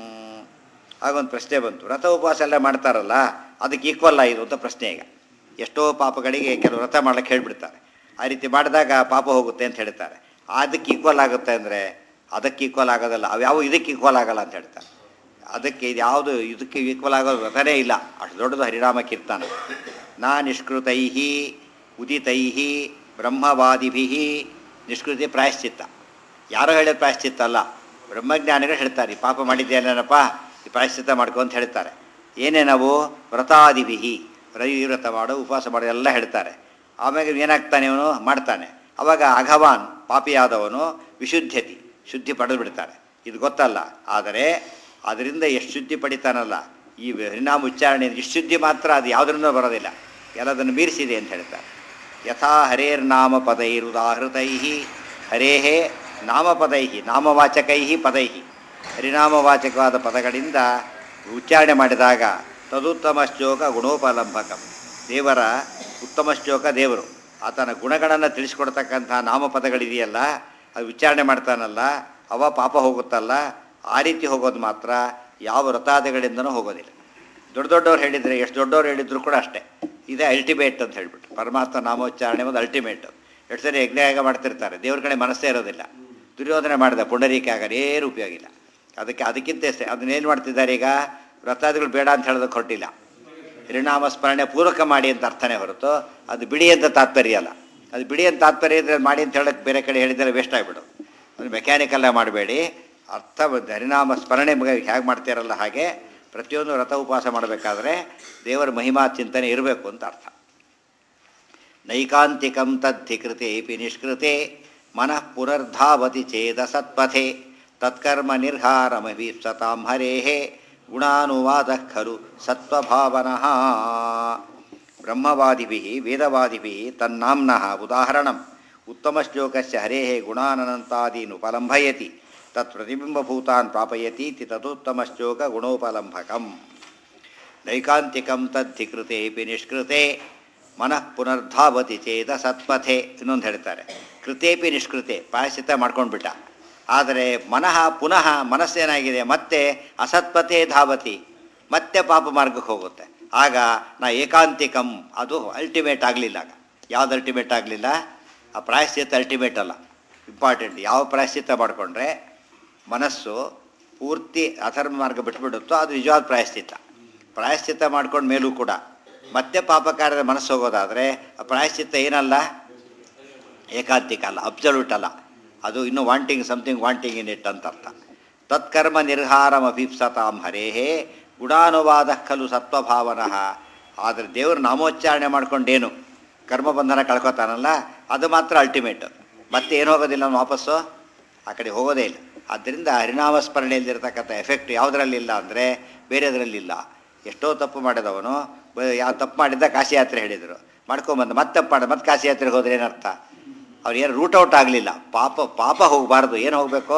S1: ಆಗೊಂದು ಪ್ರಶ್ನೆ ಬಂತು ವ್ರತ ಉಪವಾಸ ಎಲ್ಲ ಮಾಡ್ತಾರಲ್ಲ ಅದಕ್ಕೆ ಈಕ್ವಲ್ ಇದು ಅಂತ ಪ್ರಶ್ನೆ ಈಗ ಎಷ್ಟೋ ಪಾಪಗಳಿಗೆ ಕೆಲವು ವ್ರತ ಮಾಡ್ಲಿಕ್ಕೆ ಹೇಳ್ಬಿಡ್ತಾರೆ ಆ ರೀತಿ ಮಾಡಿದಾಗ ಪಾಪ ಹೋಗುತ್ತೆ ಅಂತ ಹೇಳ್ತಾರೆ ಅದಕ್ಕೆ ಈಕ್ವಲ್ ಆಗುತ್ತೆ ಅಂದರೆ ಅದಕ್ಕೆ ಈಕ್ವಲ್ ಆಗೋದಲ್ಲ ಅವ್ಯಾವ ಇದಕ್ಕೆ ಈಕ್ವಲ್ ಆಗಲ್ಲ ಅಂತ ಹೇಳ್ತಾರೆ ಅದಕ್ಕೆ ಇದು ಯಾವುದು ಇದಕ್ಕೆ ಈಕ್ವಲ್ ಆಗೋದು ವ್ರತನೇ ಇಲ್ಲ ಅಷ್ಟು ದೊಡ್ಡದು ಹರಿನಾಮ ಕೀರ್ತನ ನಾ ನಿಷ್ಕೃತೈ ಉದಿತೈ ಬ್ರಹ್ಮವಾದಿಭಿ ನಿಷ್ಕೃತಿ ಪ್ರಾಯಶ್ಚಿತ್ತ ಯಾರೋ ಹೇಳಿದ ಪ್ರಾಯಶ್ಚಿತ್ತ ಅಲ್ಲ ಬ್ರಹ್ಮಜ್ಞಾನಿಗಳು ಹೇಳ್ತಾರೆ ಈ ಪಾಪ ಮಾಡಿದ್ದೇನೇನಪ್ಪ ಈ ಪ್ರಾಯಶ್ಚಿತ್ತ ಮಾಡ್ಕೊ ಅಂತ ಹೇಳ್ತಾರೆ ಏನೇ ನಾವು ವ್ರತಾದಿಭಿ ರವಿ ವ್ರತ ಮಾಡು ಉಪವಾಸ ಮಾಡು ಎಲ್ಲ ಹೇಳ್ತಾರೆ ಆಮೇಲೆ ಏನಾಗ್ತಾನೆ ಅವನು ಮಾಡ್ತಾನೆ ಅವಾಗ ಅಘವಾನ್ ಪಾಪಿಯಾದವನು ವಿಶುದ್ಧತಿ ಶುದ್ಧಿ ಪಡೆದು ಬಿಡ್ತಾನೆ ಇದು ಗೊತ್ತಲ್ಲ ಆದರೆ ಅದರಿಂದ ಎಷ್ಟು ಶುದ್ಧಿ ಪಡಿತಾನಲ್ಲ ಈ ಪರಿಣಾಮ ಉಚ್ಚಾರಣೆ ಇಷ್ಟು ಶುದ್ಧಿ ಮಾತ್ರ ಅದು ಯಾವುದರಿಂದ ಬರೋದಿಲ್ಲ ಎಲ್ಲದನ್ನು ಮೀರಿಸಿದೆ ಅಂತ ಹೇಳ್ತಾರೆ ಯಥಾ ಹರೇರ್ನಾಮ ಪದೈರುದಾಹೃತೈ ಹರೇಹೇ ನಾಮಪದೈ ನಾಮವಾಚಕೈ ಪದೈ ಹರಿನಾಮವಾಚಕವಾದ ಪದಗಳಿಂದ ಉಚ್ಚಾರಣೆ ಮಾಡಿದಾಗ ತದುತ್ತಮ ಶ್ಲೋಕ ಗುಣೋಪಲಂಬಕಂ ದೇವರ ಉತ್ತಮ ಶ್ಲೋಕ ದೇವರು ಆತನ ಗುಣಗಳನ್ನು ತಿಳಿಸ್ಕೊಡ್ತಕ್ಕಂಥ ನಾಮಪದಗಳಿದೆಯಲ್ಲ ಅದು ಉಚ್ಚಾರಣೆ ಮಾಡ್ತಾನಲ್ಲ ಅವ ಪಾಪ ಹೋಗುತ್ತಲ್ಲ ಆ ರೀತಿ ಹೋಗೋದು ಮಾತ್ರ ಯಾವ ವ್ರತಾದಿಗಳಿಂದನೂ ಹೋಗೋದಿಲ್ಲ ದೊಡ್ಡ ದೊಡ್ಡವ್ರು ಹೇಳಿದರೆ ಎಷ್ಟು ದೊಡ್ಡವ್ರು ಹೇಳಿದ್ರು ಕೂಡ ಅಷ್ಟೇ ಇದೇ ಅಲ್ಟಿಮೇಟ್ ಅಂತ ಹೇಳ್ಬಿಟ್ಟು ಪರಮಾತ್ಮ ನಾಮೋಚ್ಚಾರಣೆ ಒಂದು ಅಲ್ಟಿಮೇಟ್ ಎಷ್ಟು ಸರಿ ಯಜ್ಞಯಾಗ ಮಾಡ್ತಿರ್ತಾರೆ ದೇವ್ರ ಕಡೆ ಮನಸ್ಸೇ ಇರೋದಿಲ್ಲ ದುರ್ಯೋಧನೆ ಮಾಡಿದ ಪುಂಡರೀಕಾಗ ಏನು ಉಪಯೋಗ ಇಲ್ಲ ಅದಕ್ಕೆ ಅದಕ್ಕಿಂತ ಅಷ್ಟೇ ಅದನ್ನೇನು ಮಾಡ್ತಿದ್ದಾರೆ ಈಗ ವ್ರತಾದಿಗಳು ಬೇಡ ಅಂತ ಹೇಳೋದಕ್ಕೆ ಹೊರಟಿಲ್ಲ ಪರಿಣಾಮ ಸ್ಮರಣೆ ಪೂರಕ ಮಾಡಿ ಅಂತ ಅರ್ಥನೇ ಹೊರತು ಅದು ಬಿಡಿ ಅಂತ ತಾತ್ಪರ್ಯ ಅಲ್ಲ ಅದು ಬಿಡಿ ಅಂತ ತಾತ್ಪರ್ಯ ಇದ್ರೆ ಮಾಡಿ ಅಂತ ಹೇಳಕ್ಕೆ ಬೇರೆ ಕಡೆ ಹೇಳಿದರೆ ವೇಸ್ಟ್ ಆಗಿಬಿಡು ಅದು ಮೆಕ್ಯಾನಿಕಲ್ಲ ಮಾಡಬೇಡಿ ಅರ್ಥ ಹರಿನಾಮ ಸ್ಮರಣೆ ಹೇಗೆ ಮಾಡ್ತೀರಲ್ಲ ಹಾಗೆ ಪ್ರತಿಯೊಂದು ವ್ರತ ಉಪವಾಸ ಮಾಡಬೇಕಾದ್ರೆ ದೇವರ ಮಹಿಮಾ ಚಿಂತನೆ ಇರಬೇಕು ಅಂತ ಅರ್ಥ ನೈಕಾಂತಿಕಂ ತದ್ಧಿಕೃತೇಪಿ ನಿಷ್ಕೃತೆ ಮನಃ ಪುನರ್ಧಾವತಿ ಚೇದ ಸತ್ಪಥೆ ತತ್ಕರ್ಮ ನಿರ್ಹಾರಮಭೀಪ್ಸತಾಂ ಹರೇಃ ಗುಣಾನುವಾದ ಖಲು ಸತ್ವಭಾವನಃ ಬ್ರಹ್ಮವಾದಿಭಿः ವೇದವಾದಿಭಿः ತನ್ನಾಮ್ನಃ ಉದಾಹರಣಂ ಉತ್ತಮಶ್ಲೋಕಸ್ಯ ಹರೇಃ ಗುಣಾನನಂತಾದೀನ್ ಉಪಲಂಭಯತಿ ತತ್ ಪ್ರತಿಬಿಂಬಭೂತಾನ್ ಪ್ರಾಪಯತಿ ಇತಿ ತದುತ್ತಮಶ್ಲೋಕ ಗುಣೋಪಲಂಭಕಂ ನೈಕಾಂತಿಕಂ ತದ್ಧಿಕೃತೇಪಿ ನಿಷ್ಕೃತೆ ಮನಃ ಪುನರ್ಧಾವತಿ ಚೇದ ಸತ್ಪಥೆ ಇನ್ನೊಂದು ಹೇಳ್ತಾರೆ ಕೃತೇಪಿ ನಿಷ್ಕೃತೆ ಪ್ರಾಯಶ್ಚಿತ್ತ ಮಾಡ್ಕೊಂಡ್ಬಿಟ್ಟ ಆದರೆ ಮನಃ ಪುನಃ ಮನಸ್ಸೇನಾಗಿದೆ ಮತ್ತೆ ಅಸತ್ಪಥೆ ಧಾವತಿ ಮತ್ತೆ ಪಾಪ ಮಾರ್ಗಕ್ಕೆ ಹೋಗುತ್ತೆ ಆಗ ನಾ ಏಕಾಂತಿಕಂ ಅದು ಅಲ್ಟಿಮೇಟ್ ಆಗಲಿಲ್ಲ ಆಗ ಯಾವ್ದು ಅಲ್ಟಿಮೇಟ್ ಆಗಲಿಲ್ಲ ಆ ಪ್ರಾಯಶ್ಚಿತ್ತ ಅಲ್ಟಿಮೇಟ್ ಅಲ್ಲ ಇಂಪಾರ್ಟೆಂಟ್ ಯಾವ ಪ್ರಾಯಶ್ಚಿತ್ತ ಮಾಡಿಕೊಂಡ್ರೆ ಮನಸ್ಸು ಪೂರ್ತಿ ಅಧರ್ಮ ಮಾರ್ಗ ಬಿಟ್ಬಿಡುತ್ತೋ ಅದು ನಿಜವಾದ ಪ್ರಾಯಶ್ಚಿತ್ತ ಪ್ರಾಯಶ್ಚಿತ್ತ ಮಾಡ್ಕೊಂಡು ಮೇಲೂ ಕೂಡ ಮತ್ತೆ ಪಾಪ ಕಾರ್ಯದ ಮನಸ್ಸು ಹೋಗೋದಾದರೆ ಆ ಪ್ರಾಯಶ್ಚಿತ್ತ ಏನಲ್ಲ ಏಕಾಂತಿಕ ಅಲ್ಲ ಅಬ್ಸಲ್ಯೂಟ್ ಅಲ್ಲ ಅದು ಇನ್ನು wanting something wanting in it ಅಂತ ಅರ್ಥ ತತ್ಕರ್ಮ ನಿರ್ಹಾರಂ ಅಭೀಪ್ಸತಾಂ ಹರೇಹೇ ಗುಣಾನುವಾದ ಖಲು ಸತ್ವಭಾವನಃ ಆದರೆ ದೇವರು ನಾಮೋಚ್ಚಾರಣೆ ಮಾಡ್ಕೊಂಡೇನು ಕರ್ಮಬಂಧನ ಕಳ್ಕೊತಾನಲ್ಲ ಅದು ಮಾತ್ರ ಅಲ್ಟಿಮೇಟ್ ಮತ್ತೆ ಏನು ಹೋಗೋದಿಲ್ಲ ಅವ್ನು ವಾಪಸ್ಸು ಆ ಕಡೆ ಹೋಗೋದೇ ಇಲ್ಲ ಆದ್ದರಿಂದ ಹರಿನಾಮ ಸ್ಮರಣೆಯಲ್ಲಿರ್ತಕ್ಕಂಥ ಎಫೆಕ್ಟ್ ಯಾವುದರಲ್ಲಿಲ್ಲ ಅಂದರೆ ಬೇರೆದರಲ್ಲಿಲ್ಲ ಎಷ್ಟೋ ತಪ್ಪು ಮಾಡಿದವನು ಯಾವ ತಪ್ಪು ಮಾಡಿದ್ದ ಕಾಶಿ ಯಾತ್ರೆ ಹೇಳಿದರು ಮಾಡ್ಕೊಂಬಂದು ಮತ್ತೆ ತಪ್ಪು ಮಾಡ ಮತ್ತೆ ಕಾಶಿ ಯಾತ್ರೆಗೆ ಹೋದ್ರೆ ಏನರ್ಥ ಅವ್ರು ಏನು ರೂಟ್ ಔಟ್ ಆಗಲಿಲ್ಲ ಪಾಪ ಪಾಪ ಹೋಗಬಾರ್ದು ಏನು ಹೋಗಬೇಕು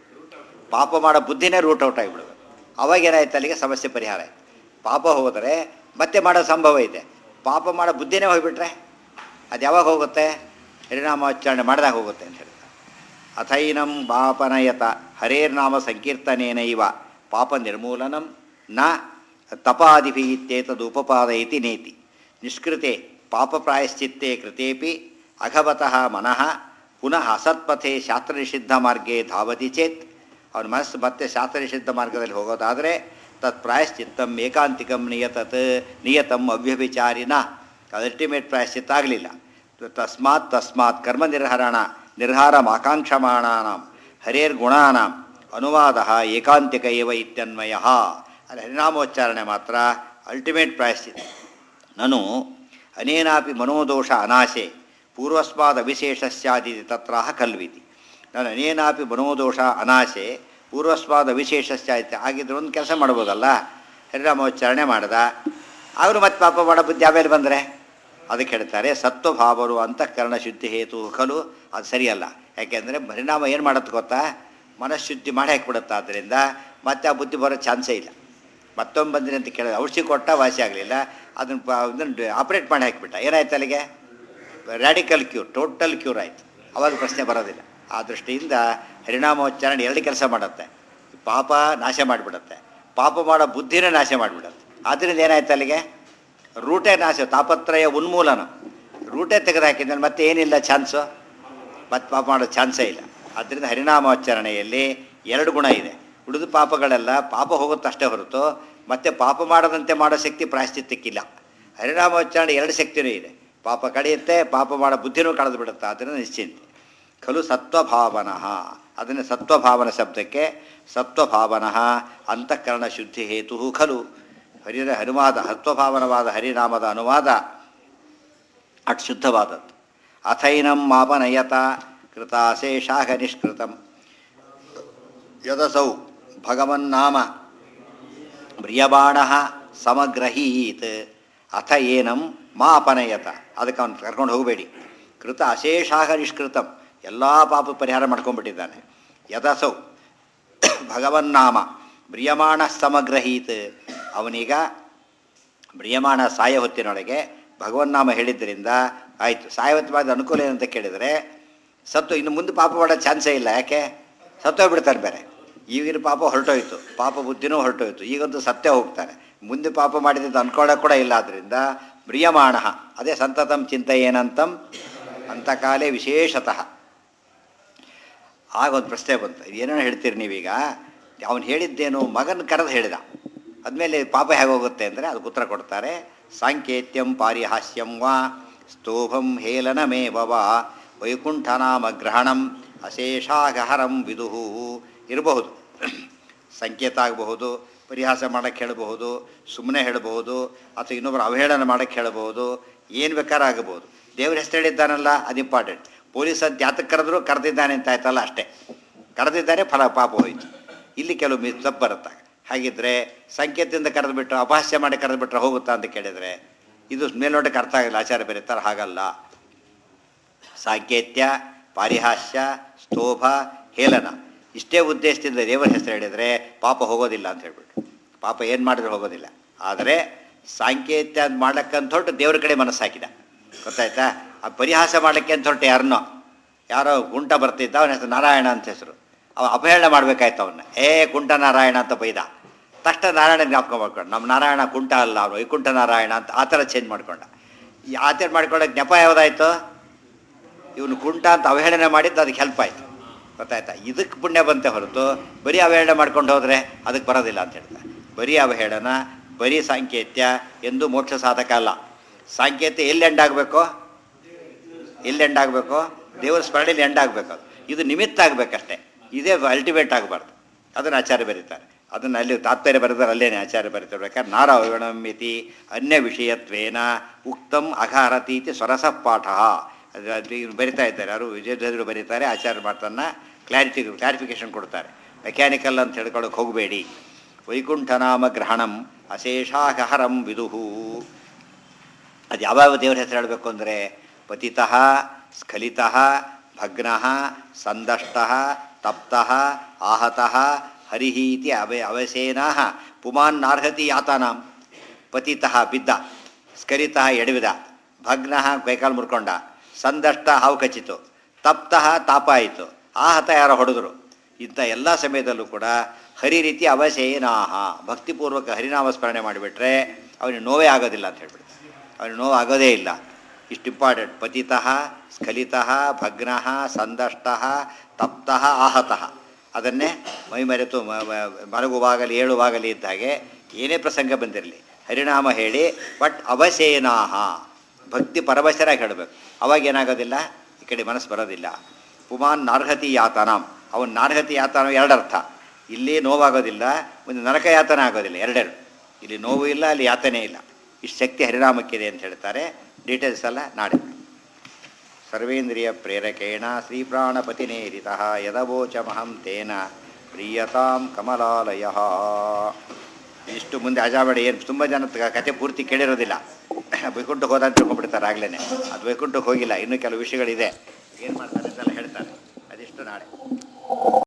S1: ಪಾಪ ಮಾಡೋ ಬುದ್ಧಿನೇ ರೂಟ್ ಔಟ್ ಆಗಿಬಿಡೋದು ಅವಾಗ ಏನಾಯ್ತು ಅಲ್ಲಿಗೆ ಸಮಸ್ಯೆ ಪರಿಹಾರ ಆಯ್ತು ಪಾಪ ಹೋದರೆ ಮತ್ತೆ ಮಾಡೋ ಸಂಭವ ಇದೆ ಪಾಪ ಮಾಡೋ ಬುದ್ಧಿನೇ ಹೋಗಿಬಿಟ್ರೆ ಅದು ಯಾವಾಗ ಹೋಗುತ್ತೆ ಹರಿನಾಮಾಚರಣೆ ಮಾಡಿದಾಗ ಹೋಗುತ್ತೆ ಅಂತ ಹೇಳ್ತಾರೆ ಅಥೈನಂ ಪಾಪನಯತ ಹರೇರ್ನಾಮ ಸಂಕೀರ್ತನೇನೈವ ಪಾಪ ನಿರ್ಮೂಲನಂ ನ ತಪಾದಿಭಿ ಇತ್ಯೇತದು ಉಪಪಾದಯತಿ ನೇತಿ ನಿಷ್ಕೃತೆ ಪಾಪ ಪ್ರಾಯಶ್ಚಿತ್ತೆ ಕೃತೇಪಿ ಅಘವತಃ ಮನಃ ಪುನಃ ಅಸತ್ಪಥೆ ಶಾಸ್ತ್ರನಿಷಿದ್ಧ ಮಾರ್ಗೇ ಧಾವತಿ ಚೇತ್ ಅವನ ಮನಸ್ಸು ಮತ್ತೆ ಶಾಸ್ತ್ರನಿಷಿದ್ಧ ಮಾರ್ಗದಲ್ಲಿ ಹೋಗೋದಾದರೆ ತತ್ ಪ್ರಾಯಶ್ಚಿತ್ತಂ ಏಕಾಂತಿಕಂ ನಿಯತತ್ ನಿಯತಂ ಅವ್ಯಭಿಚಾರಿನ ಅಲ್ಟಿಮೇಟ್ ಪ್ರಾಯಶ್ಚಿತ್ತ ಆಗಲಿಲ್ಲ ತಸ್ಮಾತ್ ತಸ್ಮಾತ್ ಕರ್ಮ ನಿರ್ಹರಣ ನಿರ್ಹಾರಂ ಆಕಾಂಕ್ಷಮಾಣಾನಾಂ ಹರೇರ್ಗುಣಾನಾಂ ಅನುವಾದ ಏಕಾಂತಿಕ ಏವ ಇತ್ಯನ್ವಯ ಅಲ್ಲಿ ಹರಿನಾಮೋಚ್ಚಾರಣೆ ಮಾತ್ರ ಅಲ್ಟಿಮೇಟ್ ಪ್ರಾಯಶ್ಚಿತ್ತ ನನು ಅನೇನಾಪಿ ಮನೋದೋಷ ಅನಾಶೆ ಪೂರ್ವಸ್ಮಾದ ಅವಿಶೇಷಸ್ಯಾದಿತಿ ತತ್ರಾಹ ಕಲ್ವಿತಿ ನಾನು ಅನೇನಾಪಿ ಮನೋದೋಷ ಅನಾಶೆ ಪೂರ್ವಸ್ಮಾದ ಅವಿಶೇಷಸ್ಯಾದಿತಿ ಆಗಿದ್ರೆ ಒಂದು ಕೆಲಸ ಮಾಡ್ಬೋದಲ್ಲ ಹರಿನಾಮೋಚ್ಚಾರಣೆ ಮಾಡ್ದ ಅವರು ಮತ್ತೆ ಪಾಪ ಮಾಡೋ ಬುದ್ಧಿ ಆಮೇಲೆ ಬಂದರೆ ಅದಕ್ಕೆ ಹೇಳ್ತಾರೆ ಸತ್ವಭಾವರು ಅಂತಃಕರಣ ಶುದ್ಧಿ ಹೇತು ಖಲು ಅದು ಸರಿಯಲ್ಲ ಯಾಕೆಂದರೆ ಪರಿಣಾಮ ಏನು ಮಾಡುತ್ತೆ ಗೊತ್ತಾ ಮನಃಶುದ್ಧಿ ಮಾಡಿ ಹಾಕಿಬಿಡುತ್ತೆ ಆದ್ದರಿಂದ ಮತ್ತೆ ಆ ಬುದ್ಧಿ ಬರೋ ಚಾನ್ಸೇ ಇಲ್ಲ ಮತ್ತೊಮ್ಮೆ ಬಂದಿರಿ ಅಂತ ಕೇಳಿದ್ರೆ ಔಷಧಿ ಕೊಟ್ಟ ವಾಸಿ ಆಗಲಿಲ್ಲ ಅದನ್ನು ಅದನ್ನು ಆಪ್ರೇಟ್ ಮಾಡಿ ಹಾಕಿಬಿಟ್ಟ ಏನಾಯ್ತು ಅಲ್ಲಿಗೆ ರ್ಯಾಡಿಕಲ್ ಕ್ಯೂರ್ ಟೋಟಲ್ ಕ್ಯೂರ್ ಆಯಿತು ಅವಾಗ ಪ್ರಶ್ನೆ ಬರೋದಿಲ್ಲ ಆ ದೃಷ್ಟಿಯಿಂದ ಹರಿನಾಮೋಚ್ಚಾರಣೆ ಎರಡು ಕೆಲಸ ಮಾಡುತ್ತೆ ಪಾಪ ನಾಶ ಮಾಡಿಬಿಡುತ್ತೆ ಪಾಪ ಮಾಡೋ ಬುದ್ಧಿನೇ ನಾಶ ಮಾಡಿಬಿಡುತ್ತೆ ಆದ್ದರಿಂದ ಏನಾಯ್ತು ಅಲ್ಲಿಗೆ ರೂಟೇ ನಾಶ ತಾಪತ್ರಯ ಉನ್ಮೂಲನ ರೂಟೇ ತೆಗೆದು ಹಾಕಿದ್ಮೇಲೆ ಮತ್ತೆ ಏನಿಲ್ಲ ಚಾನ್ಸು ಮತ್ತೆ ಪಾಪ ಮಾಡೋ ಚಾನ್ಸೇ ಇಲ್ಲ ಆದ್ದರಿಂದ ಹರಿನಾಮಾಚರಣೆಯಲ್ಲಿ ಎರಡು ಗುಣ ಇದೆ ಉಳಿದ ಪಾಪಗಳೆಲ್ಲ ಪಾಪ ಹೋಗುತ್ತಷ್ಟೇ ಹೊರತು ಮತ್ತೆ ಪಾಪ ಮಾಡದಂತೆ ಮಾಡೋ ಶಕ್ತಿ ಪ್ರಾಯಶ್ಚಿತ್ತಕ್ಕಿಲ್ಲ ಹರಿನಾಮಾಚರಣೆ ಎರಡು ಶಕ್ತಿನೂ ಇದೆ ಪಾಪ ಕಳೆಯುತ್ತೆ ಪಾಪ ಮಾಡೋ ಬುದ್ಧಿನೂ ಕಳೆದು ಬಿಡುತ್ತೆ ಅದನ್ನು ನಿಶ್ಚಿಂತೆ ಖಲು ಸತ್ವಭಾವನಃ ಅದನ್ನು ಸತ್ವಭಾವನ ಶಬ್ದಕ್ಕೆ ಸತ್ವಭಾವನಃ ಅಂತಃಕರಣ ಶುದ್ಧಿ ಹೇತು ಖಲು ಹರಿನ ಹನುವಾದ ಸತ್ವಭಾವನವಾದ ಹರಿನಾಮದ ಅನುವಾದ ಅಟ್ ಶುದ್ಧವಾದದ್ದು ಅಥೈನಂ ಮಾಪನಯತ ಕೃತಾಶೇಷಾಹ ನಿಷ್ಕೃತಂ ಯದಸೌ ಭಗವನ್ನಾಮ ಮ್ರಿಯಬಾಣ ಸಮಗ್ರಹೀತ್ ಅಥ ಏನಂ ಮಾಪನಯತ ಅದಕ್ಕೆ ಅವನು ಕರ್ಕೊಂಡು ಹೋಗಬೇಡಿ ಕೃತ ಅಶೇಷಾಹ ನಿಷ್ಕೃತಂ ಎಲ್ಲ ಪಾಪ ಪರಿಹಾರ ಮಾಡ್ಕೊಂಡ್ಬಿಟ್ಟಿದ್ದಾನೆ ಯದಸೌ ಭಗವನ್ನಾಮ ಮ್ರಿಯಮಾಣ ಸಮಗ್ರಹೀತ್ ಅವನೀಗ ಮ್ರಿಯಮಾಣ ಸಾಯ ಹೊತ್ತಿನೊಳಗೆ ಭಗವನ್ನಾಮ ಹೇಳಿದ್ದರಿಂದ ಆಯಿತು ಸಾಯ ಹೊತ್ತು ಮಾಡಿದ ಅನುಕೂಲ ಏನಂತ ಕೇಳಿದರೆ ಸತ್ತು ಇನ್ನು ಮುಂದೆ ಪಾಪ ಮಾಡೋ ಚಾನ್ಸೇ ಇಲ್ಲ ಯಾಕೆ ಸತ್ತೋಗ್ಬಿಡ್ತಾರೆ ಬೇರೆ ಈಗಿನ ಪಾಪ ಹೊರಟೋಯ್ತು ಪಾಪ ಬುದ್ಧಿನೂ ಹೊರಟೋಯ್ತು ಈಗಂತೂ ಸತ್ಯ ಹೋಗ್ತಾರೆ ಮುಂದೆ ಪಾಪ ಮಾಡಿದ್ದು ಅನ್ಕೊಳ್ಳೋಕೆ ಕೂಡ ಇಲ್ಲ ಆದ್ದರಿಂದ ಮ್ರಿಯಮಾಣ ಅದೇ ಸಂತತಂ ಚಿಂತೆ ಏನಂತಂ ಅಂತಕಾಲೇ ವಿಶೇಷತಃ ಆಗ ಒಂದು ಪ್ರಶ್ನೆ ಬಂತು ಏನೇನು ಹೇಳ್ತೀರಿ ನೀವೀಗ ಅವನು ಹೇಳಿದ್ದೇನು ಮಗನ ಕರೆದು ಹೇಳಿದ ಅದ್ಮೇಲೆ ಪಾಪ ಹೇಗೋಗುತ್ತೆ ಅಂದರೆ ಅದಕ್ಕೆ ಉತ್ತರ ಕೊಡ್ತಾರೆ ಸಾಂಕೇತ್ಯಂ ಪಾರಿಹಾಸ್ಯಂ ವಾ ಸ್ತೋಭಂ ಹೇಲನಮೇವ ವಾ ವೈಕುಂಠನಾಮ ಗ್ರಹಣಂ ಅಶೇಷಾಗಹರಂ ವಿದುಹು ಇರಬಹುದು ಸಂಕೇತ ಆಗಬಹುದು ಪರಿಹಾಸ ಮಾಡೋಕ್ಕೆ ಹೇಳಬಹುದು ಸುಮ್ಮನೆ ಹೇಳಬಹುದು ಅಥವಾ ಇನ್ನೊಬ್ಬರು ಅವಹೇಳನ ಮಾಡೋಕ್ಕೆ ಹೇಳಬಹುದು ಏನು ಬೇಕಾದ್ರೂ ಆಗಬಹುದು ದೇವ್ರ ಹೆಸರು ಹೇಳಿದ್ದಾನಲ್ಲ ಅದು ಇಂಪಾರ್ಟೆಂಟ್ ಪೊಲೀಸ್ ಅಂತ ಯಾತಕ್ಕೆ ಕರೆದ್ರು ಕರೆದಿದ್ದಾನೆ ಅಂತ ಆಯ್ತಲ್ಲ ಅಷ್ಟೇ ಕರೆದಿದ್ದಾರೆ ಫಲ ಪಾಪ ಹೋಯಿತು ಇಲ್ಲಿ ಕೆಲವು ಮಿ ತಪ್ಪು ಬರುತ್ತೆ ಹಾಗಿದ್ರೆ ಸಂಕೇತದಿಂದ ಕರೆದುಬಿಟ್ಟು ಅಪಹಾಸ್ಯ ಮಾಡಿ ಕರೆದುಬಿಟ್ರೆ ಹೋಗುತ್ತಾ ಅಂತ ಕೇಳಿದರೆ ಇದು ಮೇಲ್ನೋಟಕ್ಕೆ ಅರ್ಥ ಆಗಿಲ್ಲ ಆಚಾರ್ಯ ಬರೀತಾರೆ ಹಾಗಲ್ಲ ಸಾಂಕೇತ್ಯ ಪಾರಿಹಾಸ್ಯ ಸ್ತೋಭ ಹೇಲನ ಇಷ್ಟೇ ಉದ್ದೇಶದಿಂದ ದೇವರ ಹೆಸರು ಹೇಳಿದರೆ ಪಾಪ ಹೋಗೋದಿಲ್ಲ ಅಂತ ಹೇಳ್ಬಿಟ್ಟು ಪಾಪ ಏನು ಮಾಡಿದ್ರೆ ಹೋಗೋದಿಲ್ಲ ಆದರೆ ಸಾಂಕೇತ್ಯ ಅಂತ ಮಾಡ್ಲಿಕ್ಕಂತ ಹೊರಟು ದೇವ್ರ ಕಡೆ ಮನಸ್ಸು ಹಾಕಿದ ಗೊತ್ತಾಯ್ತಾ ಆ ಪರಿಹಾಸ ಮಾಡಲಿಕ್ಕೆ ಅಂತ ಹೊರಟು ಯಾರನ್ನೋ ಯಾರೋ ಗುಂಟ ಬರ್ತಿದ್ದ ಅವನ ಹೆಸರು ನಾರಾಯಣ ಅಂತ ಹೆಸರು ಅವ ಅಪಹರಣ ಮಾಡಬೇಕಾಯ್ತು ಅವನ್ನ ಏ ಕುಂಟ ನಾರಾಯಣ ಅಂತ ಬೈದ ತಕ್ಷಣ ನಾರಾಯಣ ಜ್ಞಾಪಕ ಮಾಡ್ಕೊಂಡು ನಮ್ಮ ನಾರಾಯಣ ಕುಂಟ ಅಲ್ಲ ಅವನು ವೈಕುಂಠ ನಾರಾಯಣ ಅಂತ ಆ ಥರ ಚೇಂಜ್ ಮಾಡ್ಕೊಂಡ ಈ ಆ ಥರ ಮಾಡ್ಕೊಳ್ಳೋಕೆ ನೆಪ ಯಾವುದಾಯ್ತು ಇವನು ಕುಂಟ ಅಂತ ಅವಹೇಳನೆ ಮಾಡಿದ್ದು ಅದಕ್ಕೆ ಹೆಲ್ಪ್ ಆಯಿತು ಗೊತ್ತಾಯ್ತಾ ಇದಕ್ಕೆ ಪುಣ್ಯ ಬಂತೆ ಹೊರತು ಬರೀ ಅವಹೇಳನ ಮಾಡ್ಕೊಂಡು ಹೋದರೆ ಅದಕ್ಕೆ ಬರೋದಿಲ್ಲ ಅಂತ ಹೇಳ್ತಾರೆ ಬರೀ ಅವಹೇಳನ ಬರೀ ಸಾಂಕೇತ್ಯ ಎಂದು ಮೋಕ್ಷ ಸಾಧಕ ಅಲ್ಲ ಸಾಂಕೇತ್ಯ ಎಲ್ಲಿ ಎಂಡ್ ಆಗಬೇಕು ಎಲ್ಲಿ ಎಂಡ್ ಆಗಬೇಕು ದೇವರ ಸ್ಮರಣೆಯಲ್ಲಿ ಎಂಡ್ ಆಗಬೇಕು ಅದು ಇದು ನಿಮಿತ್ತ ಆಗಬೇಕಷ್ಟೇ ಇದೇ ಅಲ್ಟಿಮೇಟ್ ಆಗಬಾರ್ದು ಅದನ್ನು ಆಚಾರ್ಯ ಬರೀತಾರೆ ಅದನ್ನು ಅಲ್ಲಿ ತಾತ್ಪರ್ಯ ಬರೆದಾರೆ ಅಲ್ಲೇನೆ ಆಚಾರ್ಯ ಬರೀತಿರ್ಬೇಕಾದ್ರೆ ನಾರಾಯಣಂ ಇತಿ ಅನ್ಯ ವಿಷಯತ್ವೇನ ಉಕ್ತಂ ಅಘಾರತೀತಿ ಸ್ವರಸ ಪಾಠ ಅದು ಅಲ್ಲಿ ಇವ್ರು ಬರಿತಾ ಇದ್ದಾರೆ ಯಾರು ವಿಜಯಧ್ವರು ಬರೀತಾರೆ ಆಚಾರ್ಯ ಮಾತನ್ನು ಕ್ಲಾರಿಟಿ ಕ್ಲಾರಿಫಿಕೇಶನ್ ಕೊಡ್ತಾರೆ ಮೆಕ್ಯಾನಿಕಲ್ ಅಂತ ಹೇಳ್ಕೊಳ್ಳೋಕೆ ಹೋಗಬೇಡಿ ವೈಕುಂಠನಾಮ ಗ್ರಹಣಂ ಅಶೇಷಾಗಹರಂ ವಿದುಹು ಅದು ಯಾವ್ಯಾವ ದೇವರ ಹೆಸರು ಹೇಳಬೇಕು ಅಂದರೆ ಪತಿತಃ ಸ್ಖಲಿತಃ ಭಗ್ನಃ ಸಂದಷ್ಟಃ ತಪ್ತಃ ಆಹತಃ ಹರಿಹೀತಿ ಅವ ಅವಸೇನಃ ಪುಮಾನ್ನಾರ್ಹತಿ ಯಾತನಾಂ ಪತಿತಃ ಬಿದ್ದ ಸ್ಖಲಿತಃ ಎಡವಿದ ಭಗ್ನಃ ಕೈಕಾಲು ಮುರ್ಕೊಂಡ ಸಂದಷ್ಟ ಹಾವು ಕಚ್ಚಿತು ತಪ್ತಃ ತಾಪ ಆಯಿತು ಆಹತ ಯಾರೋ ಹೊಡೆದ್ರು ಇಂಥ ಎಲ್ಲ ಸಮಯದಲ್ಲೂ ಕೂಡ ಹರಿ ರೀತಿ ಅವಸೇನಾಹ ಭಕ್ತಿಪೂರ್ವಕ ಹರಿನಾಮ ಸ್ಮರಣೆ ಮಾಡಿಬಿಟ್ರೆ ಅವನಿಗೆ ನೋವೇ ಆಗೋದಿಲ್ಲ ಅಂತ ಹೇಳ್ಬಿಡ್ತಾರೆ ಅವನಿಗೆ ನೋವು ಆಗೋದೇ ಇಲ್ಲ ಇಷ್ಟು ಇಂಪಾರ್ಟೆಂಟ್ ಪತಿತಃ ಸ್ಖಲಿತಃ ಭಗ್ನಃ ಸಂದಷ್ಟಃ ತಪ್ತಃ ಆಹತಃ ಅದನ್ನೇ ಮೈ ಮರೆತು ಮ- ಮ- ಮಲಗುವಾಗಲಿ ಏಳುವಾಗಲಿ ಇದ್ದ ಹಾಗೆ ಏನೇ ಪ್ರಸಂಗ ಬಂದಿರಲಿ ಹರಿನಾಮ ಹೇಳಿ ಬಟ್ ಅವಸೇನಾಹ ಭಕ್ತಿ ಪರವಶರಾಗಿ ಹೇಳಬೇಕು ಅವಾಗ ಏನಾಗೋದಿಲ್ಲ ಈ ಕಡೆ ಮನಸ್ಸು ಬರೋದಿಲ್ಲ ಪುಮಾನ್ ನಾರ್ಹತಿ ಯಾತನಾಂ ಅವನ ನಾರ್ಹತಿ ಯಾತನ ಎರಡರ್ಥ ಇಲ್ಲಿ ನೋವಾಗೋದಿಲ್ಲ ಒಂದು ನರಕ ಯಾತನ ಆಗೋದಿಲ್ಲ ಎರಡೆರಡು ಇಲ್ಲಿ ನೋವು ಇಲ್ಲ ಅಲ್ಲಿ ಯಾತನೆ ಇಲ್ಲ ಇಷ್ಟು ಶಕ್ತಿ ಹರಿನಾಮಕ್ಕಿದೆ ಅಂತ ಹೇಳ್ತಾರೆ ಡೀಟೇಲ್ಸ್ ಎಲ್ಲ ನಾಳೆ ಸರ್ವೇಂದ್ರಿಯ ಪ್ರೇರಕೇಣ ಶ್ರೀಪ್ರಾಣಪತಿನೇರಿತ ಯದವೋಚಮಹಂ ತೇನ ಪ್ರೀಯತಾಂ ಕಮಲಾಲಯ ಇಷ್ಟು ಮುಂದೆ ಅಜಾಬೇಡ ಏನು ತುಂಬ ಜನ ತ- ಕತೆ ಪೂರ್ತಿ ಕೇಳಿರೋದಿಲ್ಲ ವೈಕುಂಠಕ್ಕೆ ಹೋದ ಅಂತ ತಿಳ್ಕೊಂಡ್ಬಿಡ್ತಾರೆ ಆಗ್ಲೇ ಅದು ವೈಕುಂಠಕ್ಕೆ ಹೋಗಿಲ್ಲ ಇನ್ನೂ ಕೆಲವು ವಿಷಯಗಳಿದೆ ಏನು ಮಾಡ್ತಾರೆ ಅಂತೆಲ್ಲ ಹೇಳ್ತಾರೆ ಅದಿಷ್ಟು ನಾಳೆ